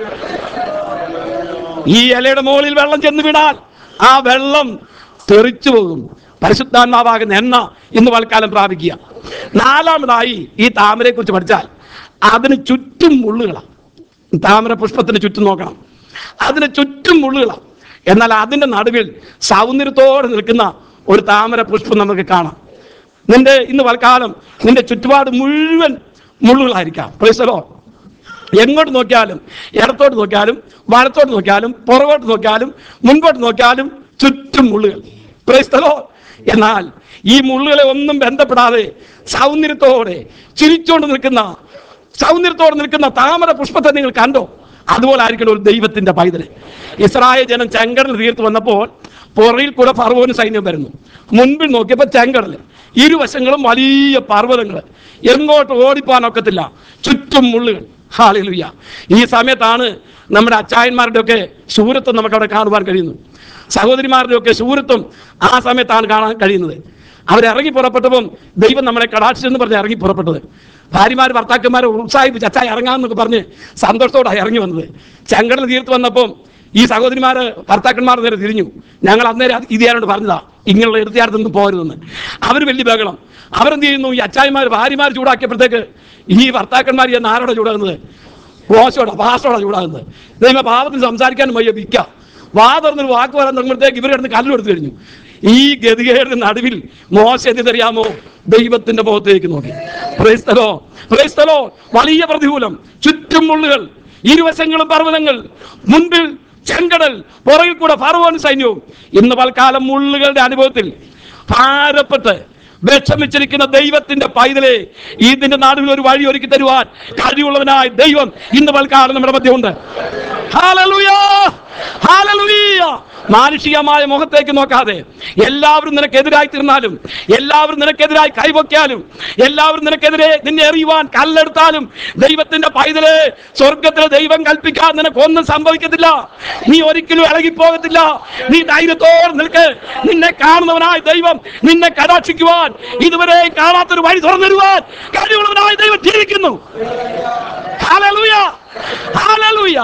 ഈ ഇലയുടെ മുകളിൽ വെള്ളം ചെന്ന് വീണാൽ ആ വെള്ളം തെറിച്ചു പോകും പരിശുദ്ധാത്മാവാകുന്ന എണ്ണ ഇന്ന് വൽക്കാലം പ്രാപിക്കുക നാലാമതായി ഈ താമരയെ കുറിച്ച് പഠിച്ചാൽ അതിന് ചുറ്റും മുള്ളുകളാണ് താമര പുഷ്പത്തിന് ചുറ്റും നോക്കണം അതിന് ചുറ്റും മുള്ളുകളാണ് എന്നാൽ അതിന്റെ നടുവിൽ സൗന്ദര്യത്തോടെ നിൽക്കുന്ന ഒരു താമര പുഷ്പം നമുക്ക് കാണാം നിന്റെ ഇന്ന് വൽക്കാലം നിന്റെ ചുറ്റുപാട് മുഴുവൻ മുള്ളുകളായിരിക്കാം പ്രൈസലോ എങ്ങോട്ട് നോക്കിയാലും ഇടത്തോട്ട് നോക്കിയാലും വലത്തോട്ട് നോക്കിയാലും പുറകോട്ട് നോക്കിയാലും മുൻപോട്ട് നോക്കിയാലും ചുറ്റും മുള്ളുകൾ പ്രൈസ്തലോ എന്നാൽ ഈ മുള്ളുകളെ ഒന്നും ബന്ധപ്പെടാതെ സൗന്ദര്യത്തോടെ ചിരിച്ചുകൊണ്ട് നിൽക്കുന്ന സൗന്ദര്യത്തോടെ നിൽക്കുന്ന താമര പുഷ്പത്തെ നിങ്ങൾ കണ്ടോ അതുപോലെ ആയിരിക്കണം ഒരു ദൈവത്തിന്റെ പൈതല് ഇസ്രായേൽ ജനം ചെങ്കടൽ തീർത്ത് വന്നപ്പോൾ പുറയിൽ കൂടെ ഫർവോന് സൈന്യം വരുന്നു മുൻപിൽ നോക്കിയപ്പോൾ ചെങ്കടൽ ഇരുവശങ്ങളും വലിയ പർവ്വതങ്ങൾ എങ്ങോട്ട് ഓടിപ്പാനൊക്കത്തില്ല ചുറ്റും മുള്ളുകൾ ഹാളിലുയ്യ ഈ സമയത്താണ് നമ്മുടെ അച്ചായന്മാരുടെ ഒക്കെ ശൂരത്വം നമുക്ക് അവിടെ കാണുവാൻ കഴിയുന്നു സഹോദരിമാരുടെ ഒക്കെ ശൂരത്വം ആ സമയത്താണ് കാണാൻ കഴിയുന്നത് അവരിറങ്ങി പുറപ്പെട്ടപ്പം ദൈവം നമ്മളെ കടാക്ഷിച്ചെന്ന് പറഞ്ഞ് ഇറങ്ങി പുറപ്പെട്ടത് ഭാര്യമാർ ഭർത്താക്കന്മാരെ ഉത്സാഹിപ്പിച്ച് അച്ചായ ഇറങ്ങാമെന്നൊക്കെ പറഞ്ഞ് സന്തോഷത്തോടെ ഇറങ്ങി വന്നത് ചെങ്കടൽ തീർത്ത് വന്നപ്പം ഈ സഹോദരിമാര് ഭർത്താക്കന്മാർ നേരെ തിരിഞ്ഞു ഞങ്ങൾ അന്നേരം അത് ഇത് ചെയ്യാനോട് പറഞ്ഞതാ ഇങ്ങനെയുള്ള എടുത്തിയാർത്തൊന്നും പോരുതെന്ന് അവർ വലിയ ബഹളം അവരെന്ത് ചെയ്യുന്നു ഈ അച്ചായന്മാർ ഭാര്യമാർ ചൂടാക്കിയപ്പോഴത്തേക്ക് ഈ ഭർത്താക്കന്മാർ ചെന്ന് ആരോടെ ചൂടാകുന്നത് മോശോടെ പാസ്റ്റോടെ ചൂടാകുന്നത് ദൈവം പാപത്തിന് സംസാരിക്കാനും വയ്യ വിൽക്ക വാ തുറന്നൊരു വാക്ക് പറയാൻ തുടങ്ങുമ്പോഴത്തേക്ക് ഇവർ കിടന്ന് കല്ലെടുത്ത് കഴിഞ്ഞു ഈ ഗതികേടിന് നടുവിൽ മോശ എന്തെന്നറിയാമോ ദൈവത്തിന്റെ മുഖത്തേക്ക് നോക്കി പ്രൈസ്തലോ പ്രൈസ്തലോ വലിയ പ്രതികൂലം ചുറ്റും മുള്ളുകൾ ഇരുവശങ്ങളും പർവ്വതങ്ങൾ മുൻപിൽ ചെങ്കടൽ പുറകിൽ കൂടെ ഫറവോൻ സൈന്യവും ഇന്ന് പൽക്കാലം മുള്ളുകളുടെ അനുഭവത്തിൽ ഭാരപ്പെട്ട് വിഷമിച്ചിരിക്കുന്ന ദൈവത്തിന്റെ പൈതലെ ഇതിന്റെ നാടുകളിൽ ഒരു വഴി ഒരുക്കി തരുവാൻ കഴിവുള്ളവനായ ദൈവം ഇന്ന് പൽക്കാലം നമ്മുടെ മധ്യമുണ്ട് ഹാലലുയാ ഹാലലുയാ മാനുഷികമായ മുഖത്തേക്ക് നോക്കാതെ എല്ലാവരും നിനക്കെതിരായി തീർന്നാലും എല്ലാവരും നിനക്കെതിരായി കൈവയ്ക്കാലും എല്ലാവരും നിനക്കെതിരെ നിന്നെ എറിയുവാൻ കല്ലെടുത്താലും ദൈവത്തിന്റെ പൈതല് സ്വർഗത്തിലെ ദൈവം കൽപ്പിക്കാൻ നിനക്ക് ഒന്നും സംഭവിക്കത്തില്ല നീ ഒരിക്കലും ഇളകിപ്പോകത്തില്ല നീ ധൈര്യത്തോടെ നിൽക്ക് നിന്നെ കാണുന്നവനായ ദൈവം നിന്നെ കടാക്ഷിക്കുവാൻ ഇതുവരെ കാണാത്തൊരു വഴി തുറന്നിടുവാൻ കഴിവുള്ളവനായ ദൈവം ജീവിക്കുന്നു ഹല്ലേലൂയ ഹല്ലേലൂയ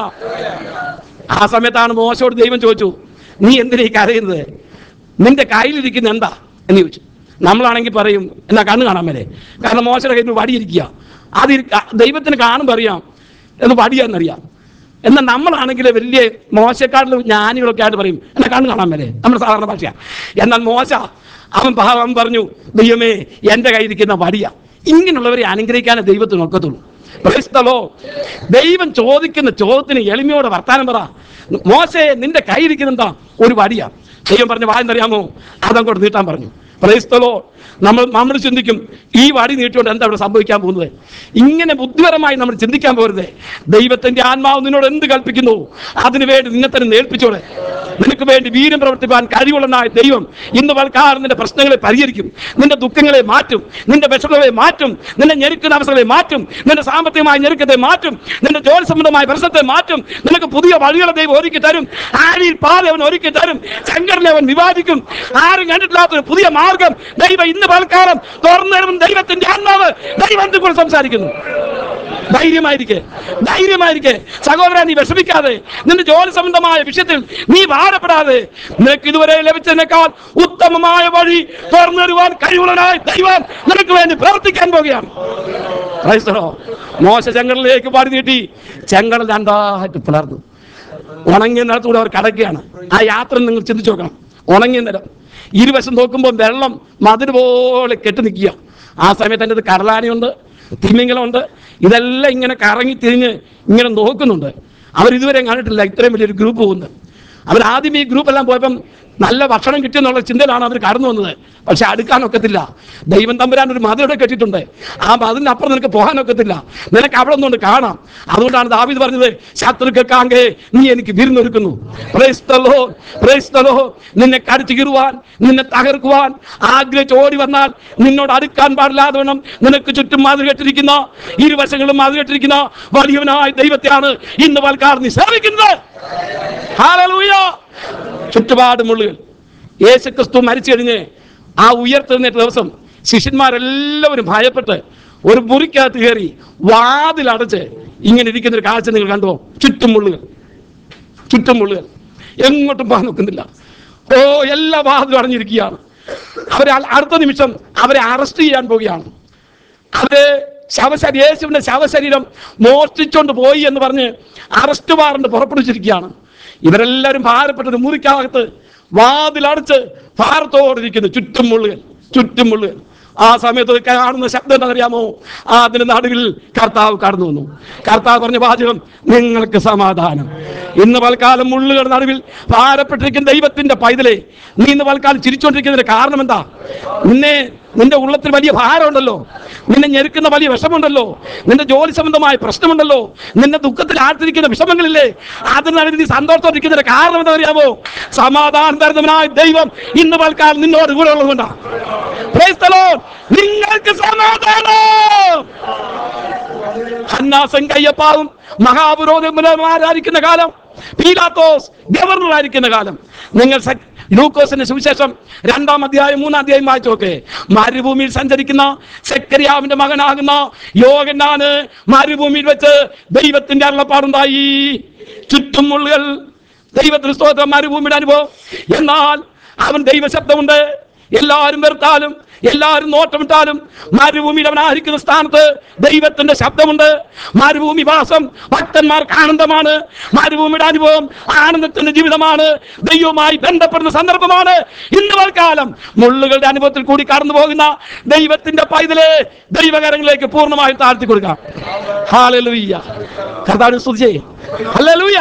ആ സമയത്താണ് മോശയോട് ദൈവം ചോദിച്ചു നീ എന്തിനാ ഈ കരയുന്നത് നിന്റെ കയ്യിലിരിക്കുന്ന എന്താ എന്ന് ചോദിച്ചു നമ്മളാണെങ്കിൽ പറയും എന്നാ കണ്ണ് കാണാൻ മേലെ കാരണം മോശയുടെ കയ്യിൽ വടിയിരിക്കുക അത് ദൈവത്തിന് കാണുമ്പോൾ അറിയാം എന്ന് വടിയാന്നറിയാം എന്നാൽ നമ്മളാണെങ്കിൽ വലിയ മോശക്കാട്ടിലും ജ്ഞാനികളൊക്കെ ആയിട്ട് പറയും എന്നാ കണ്ണ് കാണാൻ മേലെ നമ്മുടെ സാധാരണ ഭാഷ എന്നാൽ മോശ അവൻ പ- അവൻ പറഞ്ഞു ദൈവമേ എൻ്റെ കയ്യിരിക്കുന്ന വടിയ ഇങ്ങനെയുള്ളവരെ അനുഗ്രഹിക്കാനേ ദൈവത്തിന് ഒക്കത്തുള്ളൂ Praise the Lord. ദൈവം ചോദിക്കുന്ന ചോദ്യത്തിന് എളിമയോടെ വർത്താനം പറ മോശയെ നിന്റെ കയ്യിരിക്കുന്നെന്താ ഒരു വടിയാ ദൈവം പറഞ്ഞ വായെന്നറിയാമോ അതങ്ങോട്ട് നീട്ടാൻ പറഞ്ഞു പ്രൈസ്തലോ നമ്മൾ നമ്മൾ ചിന്തിക്കും ഈ വടി നീട്ടിക്കൊണ്ട് എന്താ ഇവിടെ സംഭവിക്കാൻ പോകുന്നത് ഇങ്ങനെ ബുദ്ധിപരമായി നമ്മൾ ചിന്തിക്കാൻ പോരുത് ദൈവത്തിന്റെ ആത്മാവ് നിന്നോട് എന്ത് കൽപ്പിക്കുന്നു അതിനു വേണ്ടി നിന്നെ തന്നെ നേൽപ്പിച്ചോടെ നിനക്ക് വേണ്ടി വീര്യം പ്രവർത്തിപ്പാൻ കഴിവുള്ളനായ ദൈവം ഇന്ന് വൽക്കാലം നിന്റെ പ്രശ്നങ്ങളെ പരിഹരിക്കും നിന്റെ ദുഃഖങ്ങളെ മാറ്റും നിന്റെ വിഷമങ്ങളെ മാറ്റും നിന്റെ ഞെരുക്കുന്ന അവസ്ഥകളെ മാറ്റും നിന്റെ സാമ്പത്തികമായ ഞെരുക്കത്തെ മാറ്റും നിന്റെ ജോലി സംബന്ധമായ പ്രശ്നത്തെ മാറ്റും നിനക്ക് പുതിയ വഴികളെ ദൈവം ഒരുക്കി തരും ആരിൽ പാത അവൻ ഒരുക്കി തരും ശങ്കരനെ അവൻ വിവാദിക്കും ആരും കണ്ടിട്ടില്ലാത്തൊരു പുതിയ മാർഗം ദൈവം ഇന്ന് പൽക്കാലം തുറന്നു തരും ദൈവത്തിന്റെ ആത്മാവ് ദൈവത്തെ കൂടെ സംസാരിക്കുന്നു ധൈര്യമായിരിക്കെ ധൈര്യമായിരിക്കെ സഹോദരൻ നീ വിഷമിക്കാതെ നിന്റെ ജോലി സംബന്ധമായ വിഷയത്തിൽ നീ ഭാരപ്പെടാതെ നിനക്ക് ഇതുവരെ ലഭിച്ചതിനേക്കാൾ ഉത്തമമായ വഴി തുറന്നു തരുവാൻ കഴിവുള്ളവനായ ദൈവം നിനക്ക് വേണ്ടി പ്രവർത്തിക്കാൻ പോകുകയാണ് Praise the Lord. മോശ ചെങ്കടലിലേക്ക് പാടി നീട്ടി ചെങ്കടൽ രണ്ടായിട്ട് പിളർന്നു ഉണങ്ങിയ നിലത്തൂടെ അവർ കടക്കുകയാണ് ആ യാത്ര നിങ്ങൾ ചിന്തിച്ചു നോക്കണം ഉണങ്ങിയ നിലം ഇരുവശം നോക്കുമ്പോൾ വെള്ളം മതില് പോലെ കെട്ടി നിൽക്കുക ആ സമയത്ത് എൻ്റെ കടലാനയുണ്ട് തിമിംഗലമുണ്ട് ഇതെല്ലാം ഇങ്ങനെ കറങ്ങി തിരിഞ്ഞ് ഇങ്ങനെ നോക്കുന്നുണ്ട് അവരിതുവരെ കണ്ടിട്ടില്ല ഇത്രയും വലിയൊരു ഗ്രൂപ്പ് പോകുന്നത് അവർ ആദ്യം ഈ ഗ്രൂപ്പ് എല്ലാം പോയപ്പം നല്ല ഭക്ഷണം കിട്ടിയെന്നുള്ള ചിന്തയിലാണ് അവർ കടന്നു വന്നത് പക്ഷെ അടുക്കാനൊക്കത്തില്ല ദൈവം തമ്പുരാൻ ഒരു മതിലൂടെ കെട്ടിയിട്ടുണ്ട് ആ മതിലിനപ്പുറം നിനക്ക് പോകാനൊക്കത്തില്ല നിനക്ക് അവിടെ ഒന്നുകൊണ്ട് കാണാം അതുകൊണ്ടാണ് ദാവീദ് പറഞ്ഞത് ശത്രുക്കൾക്കാങ്കെ നീ എനിക്ക് വിരുന്നൊരുക്കുന്നു Praise the Lord. Praise the Lord. നിന്നെ കടിച്ചു കീറുവാൻ നിന്നെ തകർക്കുവാൻ ആഗ്രഹിച്ച് ഓടി വന്നാൽ നിന്നോട് അടുക്കാൻ പാടില്ലാതെ വേണം നിനക്ക് ചുറ്റും മതിൽ കെട്ടിരിക്കുന്ന ഇരുവശങ്ങളും മതിൽ കെട്ടിരിക്കുന്ന വലിയവനായ ദൈവത്തെയാണ് ഇന്ന് പൽക്കാർ നീ സേവിക്കുന്നത് ഹാലലൂയ ചുറ്റുപാട് മുള്ളുകൾ യേശു ക്രിസ്തു മരിച്ചു കഴിഞ്ഞ് ആ ഉയർത്തെഴുന്നേറ്റ ദിവസം ശിഷ്യന്മാരെല്ലാവരും ഭയപ്പെട്ട് ഒരു മുറിക്കകത്ത് കയറി വാതിലടച്ച് ഇങ്ങനെ ഇരിക്കുന്ന ഒരു കാഴ്ച നിങ്ങൾ കണ്ടോ ചുറ്റും മുള്ളുകൾ ചുറ്റും മുള്ളുകൾ എങ്ങോട്ടും പോകാൻ നോക്കുന്നില്ല ഓ എല്ലാ വാതിലും അടഞ്ഞിരിക്കുകയാണ് അവരെ അ- അടുത്ത നിമിഷം അവരെ അറസ്റ്റ് ചെയ്യാൻ പോവുകയാണ് അവര് ശവശരീരം യേശുവിന്റെ ശവശരീരം മോഷ്ടിച്ചോണ്ട് പോയി എന്ന് പറഞ്ഞ് അറസ്റ്റ് വാറണ്ട് പുറപ്പെടുവിച്ചിരിക്കുകയാണ് ഇവരെല്ലാവരും ഭാരപ്പെട്ട ഒരു മുറിക്കകത്ത് വാതിലടച്ച് ഭാരത്തോടിരിക്കുന്നു ചുറ്റും മുള്ളുകൾ ചുറ്റും മുള്ളുകൾ ആ സമയത്ത് കാണുന്ന ശബ്ദം എന്താണെന്നറിയാമോ ആ അതിന്റെ നടുവിൽ കർത്താവ് കടന്നു വന്നു കർത്താവ് പറഞ്ഞ വാചകം നിങ്ങൾക്ക് സമാധാനം ഇന്ന് പൽക്കാലം മുള്ളുകളുടെ നടുവിൽ ഭാരപ്പെട്ടിരിക്കുന്ന ദൈവത്തിന്റെ പൈതലെ നീ ഇന്ന് പൽക്കാലം ചിരിച്ചുകൊണ്ടിരിക്കുന്നതിന്റെ കാരണം എന്താ നിന്നെ നിന്റെ ഉള്ളത്തിൽ വലിയ ഭാരമുണ്ടല്ലോ നിന്നെ ഞെരുക്കുന്ന വലിയ വിഷമുണ്ടല്ലോ നിന്റെ ജോലി സംബന്ധമായ പ്രശ്നമുണ്ടല്ലോ നിന്നെ ദുഃഖത്തിൽ ആഴ്ത്തിരിക്കുന്ന വിഷമങ്ങളില്ലേ അതിനാണ് നീ സന്തോഷത്തോടിരിക്കുന്നതിന്റെ കാരണം എന്താ അറിയാമോ സമാധാനം തരുന്നവനായ ദൈവം ഇന്ന് പൽക്കാലം നിന്നോട് കൂടെ ഉള്ളതുകൊണ്ടാണ് Praise the Lord. നിങ്ങൾക്ക് സമാധാനം ഹന്നാസം കയ്യപ്പാവും മഹാപുരോഹിതന്മാരായിരിക്കുന്ന കാലം പീലാത്തോസ് ഗവർണറായിരിക്കുന്ന കാലം നിങ്ങൾ സ- ലൂക്കോസിന്റെ സുവിശേഷം രണ്ടാം അധ്യായം മൂന്നാം അധ്യായം വായിച്ചു നോക്കെ മരുഭൂമിയിൽ സഞ്ചരിക്കുന്ന സെക്കരിയാവിന്റെ മകനാകുന്ന യോഗനാണ് മരുഭൂമിയിൽ വെച്ച് ദൈവത്തിന്റെ അരുളപ്പാടുണ്ടായി ചുറ്റും മുള്ളുകൾ ദൈവത്തിന് സ്തോത്രം മരുഭൂമിയുടെ അനുഭവം എന്നാൽ അവൻ ദൈവശബ്ദമുണ്ട് എല്ലാവരും വെറുത്താലും എല്ലാവരും നോട്ടമിട്ടാലും മരുഭൂമിയിൽ അവൻ ആയിരിക്കുന്ന സ്ഥാനത്ത് ദൈവത്തിന്റെ ശബ്ദമുണ്ട് മരുഭൂമി വാസം ഭക്തന്മാർക്ക് ആനന്ദമാണ് മരുഭൂമിയുടെ അനുഭവം ആനന്ദത്തിന്റെ ജീവിതമാണ് ദൈവവുമായി ബന്ധപ്പെടുന്ന സന്ദർഭമാണ് ഇന്ന് കാലം മുള്ളുകളുടെ അനുഭവത്തിൽ കൂടി കടന്നു പോകുന്ന ദൈവത്തിന്റെ പൈതലെ ദൈവകരങ്ങളിലേക്ക് പൂർണ്ണമായും താഴ്ത്തി കൊടുക്കാം ഹാലലൂയ്യ കർത്താവിനെ സ്തുതിച്ചേ ഹല്ലേലൂയ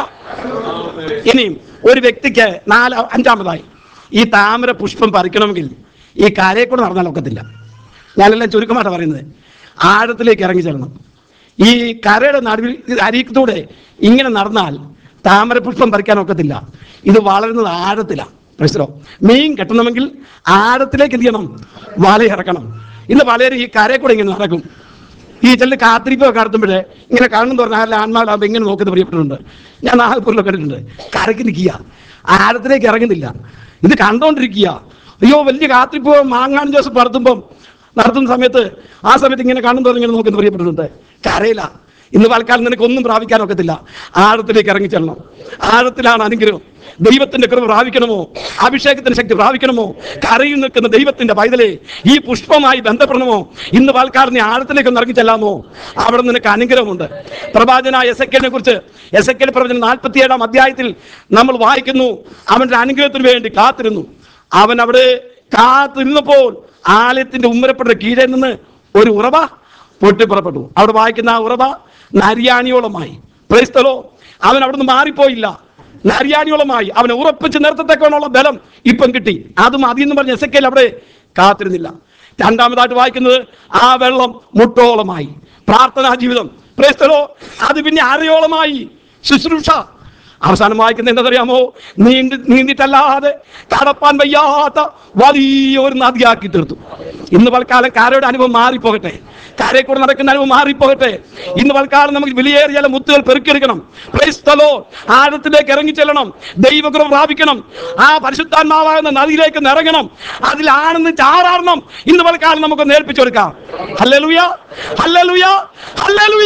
ഇനിയും ഒരു വ്യക്തിക്ക് നാല് അഞ്ചാമതായി ഈ താമര പുഷ്പം പറിക്കണമെങ്കിൽ ഈ കരയെ കൂടെ നടന്നാൽ ഒക്കത്തില്ല ഞാനെല്ലാം ചുരുക്കമായിട്ട് പറയുന്നത് ആഴത്തിലേക്ക് ഇറങ്ങി ചെല്ലണം ഈ കരയുടെ നടുവിൽ ഇത് അരിക്കത്തൂടെ ഇങ്ങനെ നടന്നാൽ താമര പുഷ്പം പറിക്കാൻ ഒക്കത്തില്ല ഇത് വളരുന്നത് ആഴത്തിലാണ് മനസ്സിലോ മീൻ കെട്ടണമെങ്കിൽ ആഴത്തിലേക്ക് എന്ത് ചെയ്യണം വല ഇറക്കണം ഇന്ന് പലരും ഈ കരയെ കൂടെ ഇങ്ങനെ നടക്കും ഈ ചില കാത്തിരിപ്പൊക്കെ നടത്തുമ്പോഴേ ഇങ്ങനെ കാണുന്നു പറഞ്ഞാൽ അല്ല ആത്മാവിലാകുമ്പോൾ ഇങ്ങനെ നോക്കുന്നത് പ്രിയപ്പെട്ടിട്ടുണ്ട് ഞാൻ നാഗപ്പൂരിലൊക്കെ കണ്ടിട്ടുണ്ട് കരയ്ക്ക് നിൽക്കുക ആഴത്തിലേക്ക് ഇറങ്ങുന്നില്ല ഇത് കണ്ടോണ്ടിരിക്കുക അയ്യോ വലിയ കാത്തിരിപ്പോ മാങ്ങാൻ ജോസഫ് നടത്തുമ്പം നടത്തുന്ന സമയത്ത് ആ സമയത്ത് ഇങ്ങനെ കാണുന്നു പറഞ്ഞ് ഇങ്ങനെ നോക്കുന്ന പ്രിയപ്പെട്ടിട്ടുണ്ട് കരയില്ല ഇന്ന് പാൽക്കാലം നിനക്ക് ഒന്നും പ്രാപിക്കാൻ ഒക്കത്തില്ല ആഴത്തിലേക്ക് ഇറങ്ങി ചെല്ലണം ആഴത്തിലാണ് അനുഗ്രഹം ദൈവത്തിന്റെ കൃപ പ്രാപിക്കണമോ അഭിഷേകത്തിന്റെ ശക്തി പ്രാപിക്കണമോ കരയിൽ നിൽക്കുന്ന ദൈവത്തിന്റെ പൈതലെ ഈ പുഷ്പമായി ബന്ധപ്പെടണമോ ഇന്ന് പാൽക്കാലം നീ ആഴത്തിലേക്ക് ഒന്ന് ഇറങ്ങി ചെല്ലാമോ അവിടെ നിനക്ക് അനുഗ്രഹമുണ്ട് പ്രവാചനായ എസ് എക്കലിനെ കുറിച്ച് എസ് എക്കൽ പ്രവചനം നാൽപ്പത്തിയേഴാം അധ്യായത്തിൽ നമ്മൾ വായിക്കുന്നു അവന്റെ അനുഗ്രഹത്തിന് വേണ്ടി കാത്തിരുന്നു അവൻ അവിടെ കാത്തിരുന്നപ്പോൾ ആലയത്തിന്റെ ഉമ്മരപ്പെട്ട കീഴെ നിന്ന് ഒരു ഉറവ പൊട്ടിപ്പുറപ്പെട്ടു അവിടെ വായിക്കുന്ന ആ ഉറവ നരിയാണിയോളമായി പ്രൈസ്തലോ അവൻ അവിടുന്ന് മാറിപ്പോയില്ല നരിയാണിയോളമായി അവനെ ഉറപ്പിച്ച് നിർത്തത്തക്കവണ്ണമുള്ള ബലം ഇപ്പം കിട്ടി അതും അതിന്ന് പറഞ്ഞ എസക്കേൽ അവിടെ കാത്തിരുന്നില്ല രണ്ടാമതായിട്ട് വായിക്കുന്നത് ആ വെള്ളം മുട്ടോളമായി പ്രാർത്ഥനാ ജീവിതം പ്രേസ്തലോ അത് പിന്നെ അരയോളമായി ശുശ്രൂഷ അവസാനം വായിക്കുന്നത് എന്താണെന്നറിയാമോ നീണ്ടി നീന്തിട്ടല്ലാതെ കടപ്പാൻ വയ്യാത്ത വലിയൊരു നദിയാക്കി തീർത്തു ഇന്ന് പൽക്കാലം കാരയുടെ അനുഭവം മാറിപ്പോകട്ടെ കാരയെ കൂടെ നടക്കുന്ന അനുഭവം മാറിപ്പോകട്ടെ ഇന്ന് പൽക്കാലം നമുക്ക് വിലയേറിയ ചില മുത്തുകൾ പെറുക്കിയെടുക്കണം ക്രൈസ്തലോ ആഴത്തിലേക്ക് ഇറങ്ങി ചെല്ലണം ദൈവകൃപ പ്രാപിക്കണം ആ പരിശുദ്ധാത്മാവാകുന്ന നദിയിലേക്ക് ഇറങ്ങണം അതിൽ ആണെന്ന് ചാറാടണം ഇന്ന് പൽക്കാലം നമുക്ക് നേൽപ്പിച്ചു കൊടുക്കാം ഹല്ലലുയ ഹല്ലലുയ ഹല്ലലുയ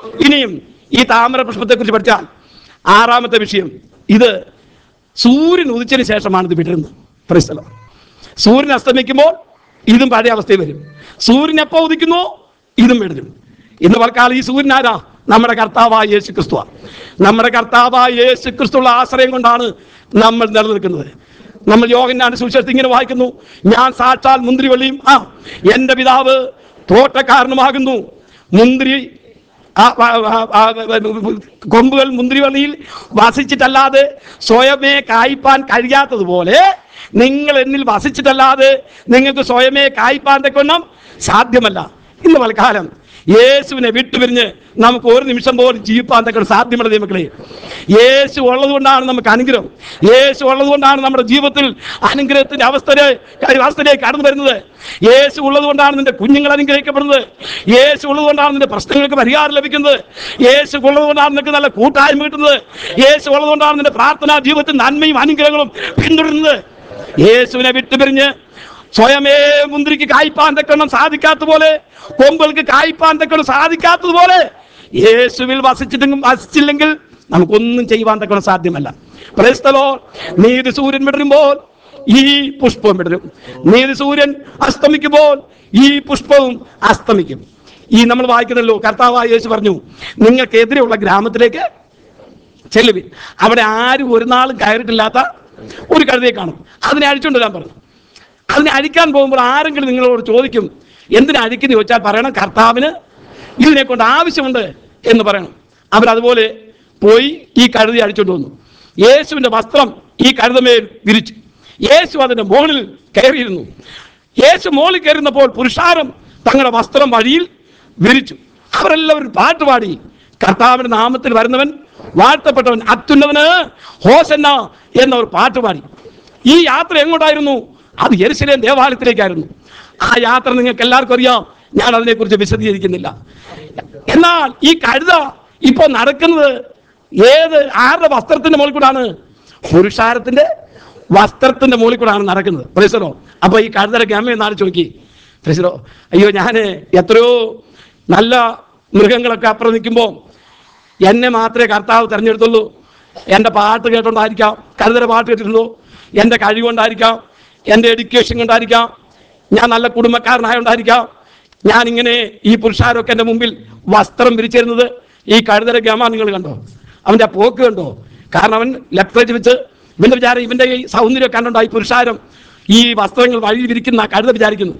ഇനിയും ഈ താമര പുഷ്പത്തെ കുറിച്ച് പഠിച്ചാൽ ആറാമത്തെ വിഷയം ഇത് സൂര്യൻ ഉദിച്ചതിന് ശേഷമാണ് ഇത് വിടരുന്നത് പരിസ്ഥലം സൂര്യൻ അസ്തമിക്കുമ്പോൾ ഇതും പഴയ അവസ്ഥയിൽ വരും സൂര്യൻ എപ്പോ ഉദിക്കുന്നു ഇതും വിടരും ഇന്ന് പൽക്കാലം ഈ സൂര്യൻ ആരാ നമ്മുടെ കർത്താവായ യേശു ക്രിസ്തുവാ നമ്മുടെ കർത്താവായ യേശു ക്രിസ്തുള്ള ആശ്രയം കൊണ്ടാണ് നമ്മൾ നിലനിൽക്കുന്നത് നമ്മൾ യോഗനാണ് സുവിശേഷത്തിൽ ഇങ്ങനെ വായിക്കുന്നു ഞാൻ സാക്ഷാൽ മുന്തിരിവള്ളിയും ആ എൻ്റെ പിതാവ് തോട്ടക്കാരനുമാകുന്നു മുന്തിരി ആ, ആ, ആ, ആ, കൊമ്പുകൾ മുന്തിരിവള്ളിയിൽ വസിച്ചിട്ടല്ലാതെ സ്വയമേ കായ്പാൻ കഴിയാത്തതുപോലെ നിങ്ങൾ എന്നിൽ വസിച്ചിട്ടല്ലാതെ നിങ്ങൾക്ക് സ്വയമേ കായ്പാൻ തക്കൊന്നും സാധ്യമല്ല ഇന്ന് പലകാലം യേശുവിനെ വിട്ടുപിരിഞ്ഞ് നമുക്ക് ഒരു നിമിഷം പോലും ജീവിപ്പാൻ തക്ക സാധ്യമല്ല ദൈവമക്കളെ യേശു ഉള്ളത് കൊണ്ടാണ് നമുക്ക് അനുഗ്രഹം യേശു ഉള്ളത് കൊണ്ടാണ് നമ്മുടെ ജീവിതത്തിൽ അനുഗ്രഹത്തിന്റെ അവസ്ഥയെ അവസ്ഥയിലേക്ക് കടന്നു വരുന്നത് യേശു ഉള്ളത് കൊണ്ടാണ് നിന്റെ കുഞ്ഞുങ്ങൾ അനുഗ്രഹിക്കപ്പെടുന്നത് യേശു ഉള്ളത് കൊണ്ടാണ് നിന്റെ പ്രശ്നങ്ങൾക്ക് പരിഹാരം ലഭിക്കുന്നത് യേശു ഉള്ളത് കൊണ്ടാണ് നിനക്ക് നല്ല കൂട്ടായ്മ കിട്ടുന്നത് യേശു ഉള്ളത് കൊണ്ടാണ് നിന്റെ പ്രാർത്ഥനാ ജീവിതത്തിൽ നന്മയും അനുഗ്രഹങ്ങളും പിന്തുടരുന്നത് യേശുവിനെ വിട്ടുപിരിഞ്ഞ് സ്വയമേ മുന്തിരിക്ക് കായ്പാൻ തക്കണം സാധിക്കാത്ത പോലെ കൊമ്പുകൾക്ക് കായ്പാൻ തക്കണം സാധിക്കാത്തതുപോലെ യേശുവിൽ വസിച്ചിട്ടെങ്കിൽ വസിച്ചില്ലെങ്കിൽ നമുക്കൊന്നും ചെയ്യുവാൻ തക്കണം സാധ്യമല്ല പ്രസ്തലോ നീതി സൂര്യൻ വിടരുമ്പോൾ ഈ പുഷ്പവും വിടരും നീതി സൂര്യൻ അസ്തമിക്കുമ്പോൾ ഈ പുഷ്പവും അസ്തമിക്കും ഈ നമ്മൾ വായിക്കുന്നല്ലോ കർത്താവായ യേശു പറഞ്ഞു നിങ്ങൾക്കെതിരെയുള്ള ഗ്രാമത്തിലേക്ക് ചെല്ലുവിൻ അവിടെ ആരും ഒരു നാളും കയറിയിട്ടില്ലാത്ത ഒരു കഴുതയെ കാണും അതിനെ അഴിച്ചുകൊണ്ട് വരാൻ പറഞ്ഞു അതിനെ അഴിക്കാൻ പോകുമ്പോൾ ആരെങ്കിലും നിങ്ങളോട് ചോദിക്കും എന്തിനാ അഴിക്കുന്നു ചോദിച്ചാൽ പറയണം കർത്താവിന് ഇതിനെ കൊണ്ട് ആവശ്യമുണ്ട് എന്ന് പറയണം അവരതുപോലെ പോയി ഈ കഴുതി അഴിച്ചുകൊണ്ട് വന്നു യേശുവിൻ്റെ വസ്ത്രം ഈ കഴുതമേൽ വിരിച്ചു യേശു അതിൻ്റെ മുകളിൽ കയറിയിരുന്നു യേശു മുകളിൽ കയറുന്നപ്പോൾ പുരുഷാരം തങ്ങളുടെ വസ്ത്രം വഴിയിൽ വിരിച്ചു അവരെല്ലാവരും പാട്ട് പാടി കർത്താവിന്റെ നാമത്തിൽ വരുന്നവൻ വാഴ്ത്തപ്പെട്ടവൻ അത്യുന്നവന് ഹോസന്ന എന്നവർ പാട്ട് പാടി ഈ യാത്ര എങ്ങോട്ടായിരുന്നു അത് യെരുശലേം ദേവാലയത്തിലേക്കായിരുന്നു ആ യാത്ര നിങ്ങൾക്ക് എല്ലാവർക്കും അറിയാം ഞാൻ അതിനെക്കുറിച്ച് വിശദീകരിക്കുന്നില്ല എന്നാൽ ഈ കഴുത ഇപ്പോൾ നടക്കുന്നത് ഏത് ആരുടെ വസ്ത്രത്തിന്റെ മുകളിൽ കൂടാണ് പുരുഷാരത്തിന്റെ വസ്ത്രത്തിന്റെ മുകളിൽ കൂടാണ് നടക്കുന്നത് പ്രൈസറോ അപ്പൊ ഈ കഴുതയുടെ ഗമ എന്നാണ് ചോദിക്കി പ്രൈസറോ അയ്യോ ഞാൻ എത്രയോ നല്ല മൃഗങ്ങളൊക്കെ അപ്പുറം നിൽക്കുമ്പോൾ എന്നെ മാത്രമേ കർത്താവ് തിരഞ്ഞെടുത്തുള്ളൂ എൻ്റെ പാട്ട് കേട്ടോണ്ടായിരിക്കാം കരുതര പാട്ട് കേട്ടിട്ടുള്ളൂ എൻ്റെ കഴിവ് കൊണ്ടായിരിക്കാം എൻ്റെ എഡ്യൂക്കേഷൻ കൊണ്ടായിരിക്കാം ഞാൻ നല്ല കുടുംബക്കാരനായോണ്ടായിരിക്കാം ഞാൻ ഇങ്ങനെ ഈ പുരുഷാരൊക്കെ എൻ്റെ മുമ്പിൽ വസ്ത്രം വിരിച്ചിരുന്നത് ഈ കഴുതര ഗമ നിങ്ങൾ കണ്ടോ അവൻ്റെ ആ പോക്ക് കണ്ടോ കാരണം അവൻ ലെഫ്റ്റ് വെച്ച് ഇവൻ്റെ വിചാരം ഇവൻ്റെ ഈ സൗന്ദര്യം കണ്ടോണ്ടാ ഈ പുരുഷാരം ഈ വസ്ത്രങ്ങൾ വഴി വിരിക്കുന്ന ആ കഴുത വിചാരിക്കുന്നു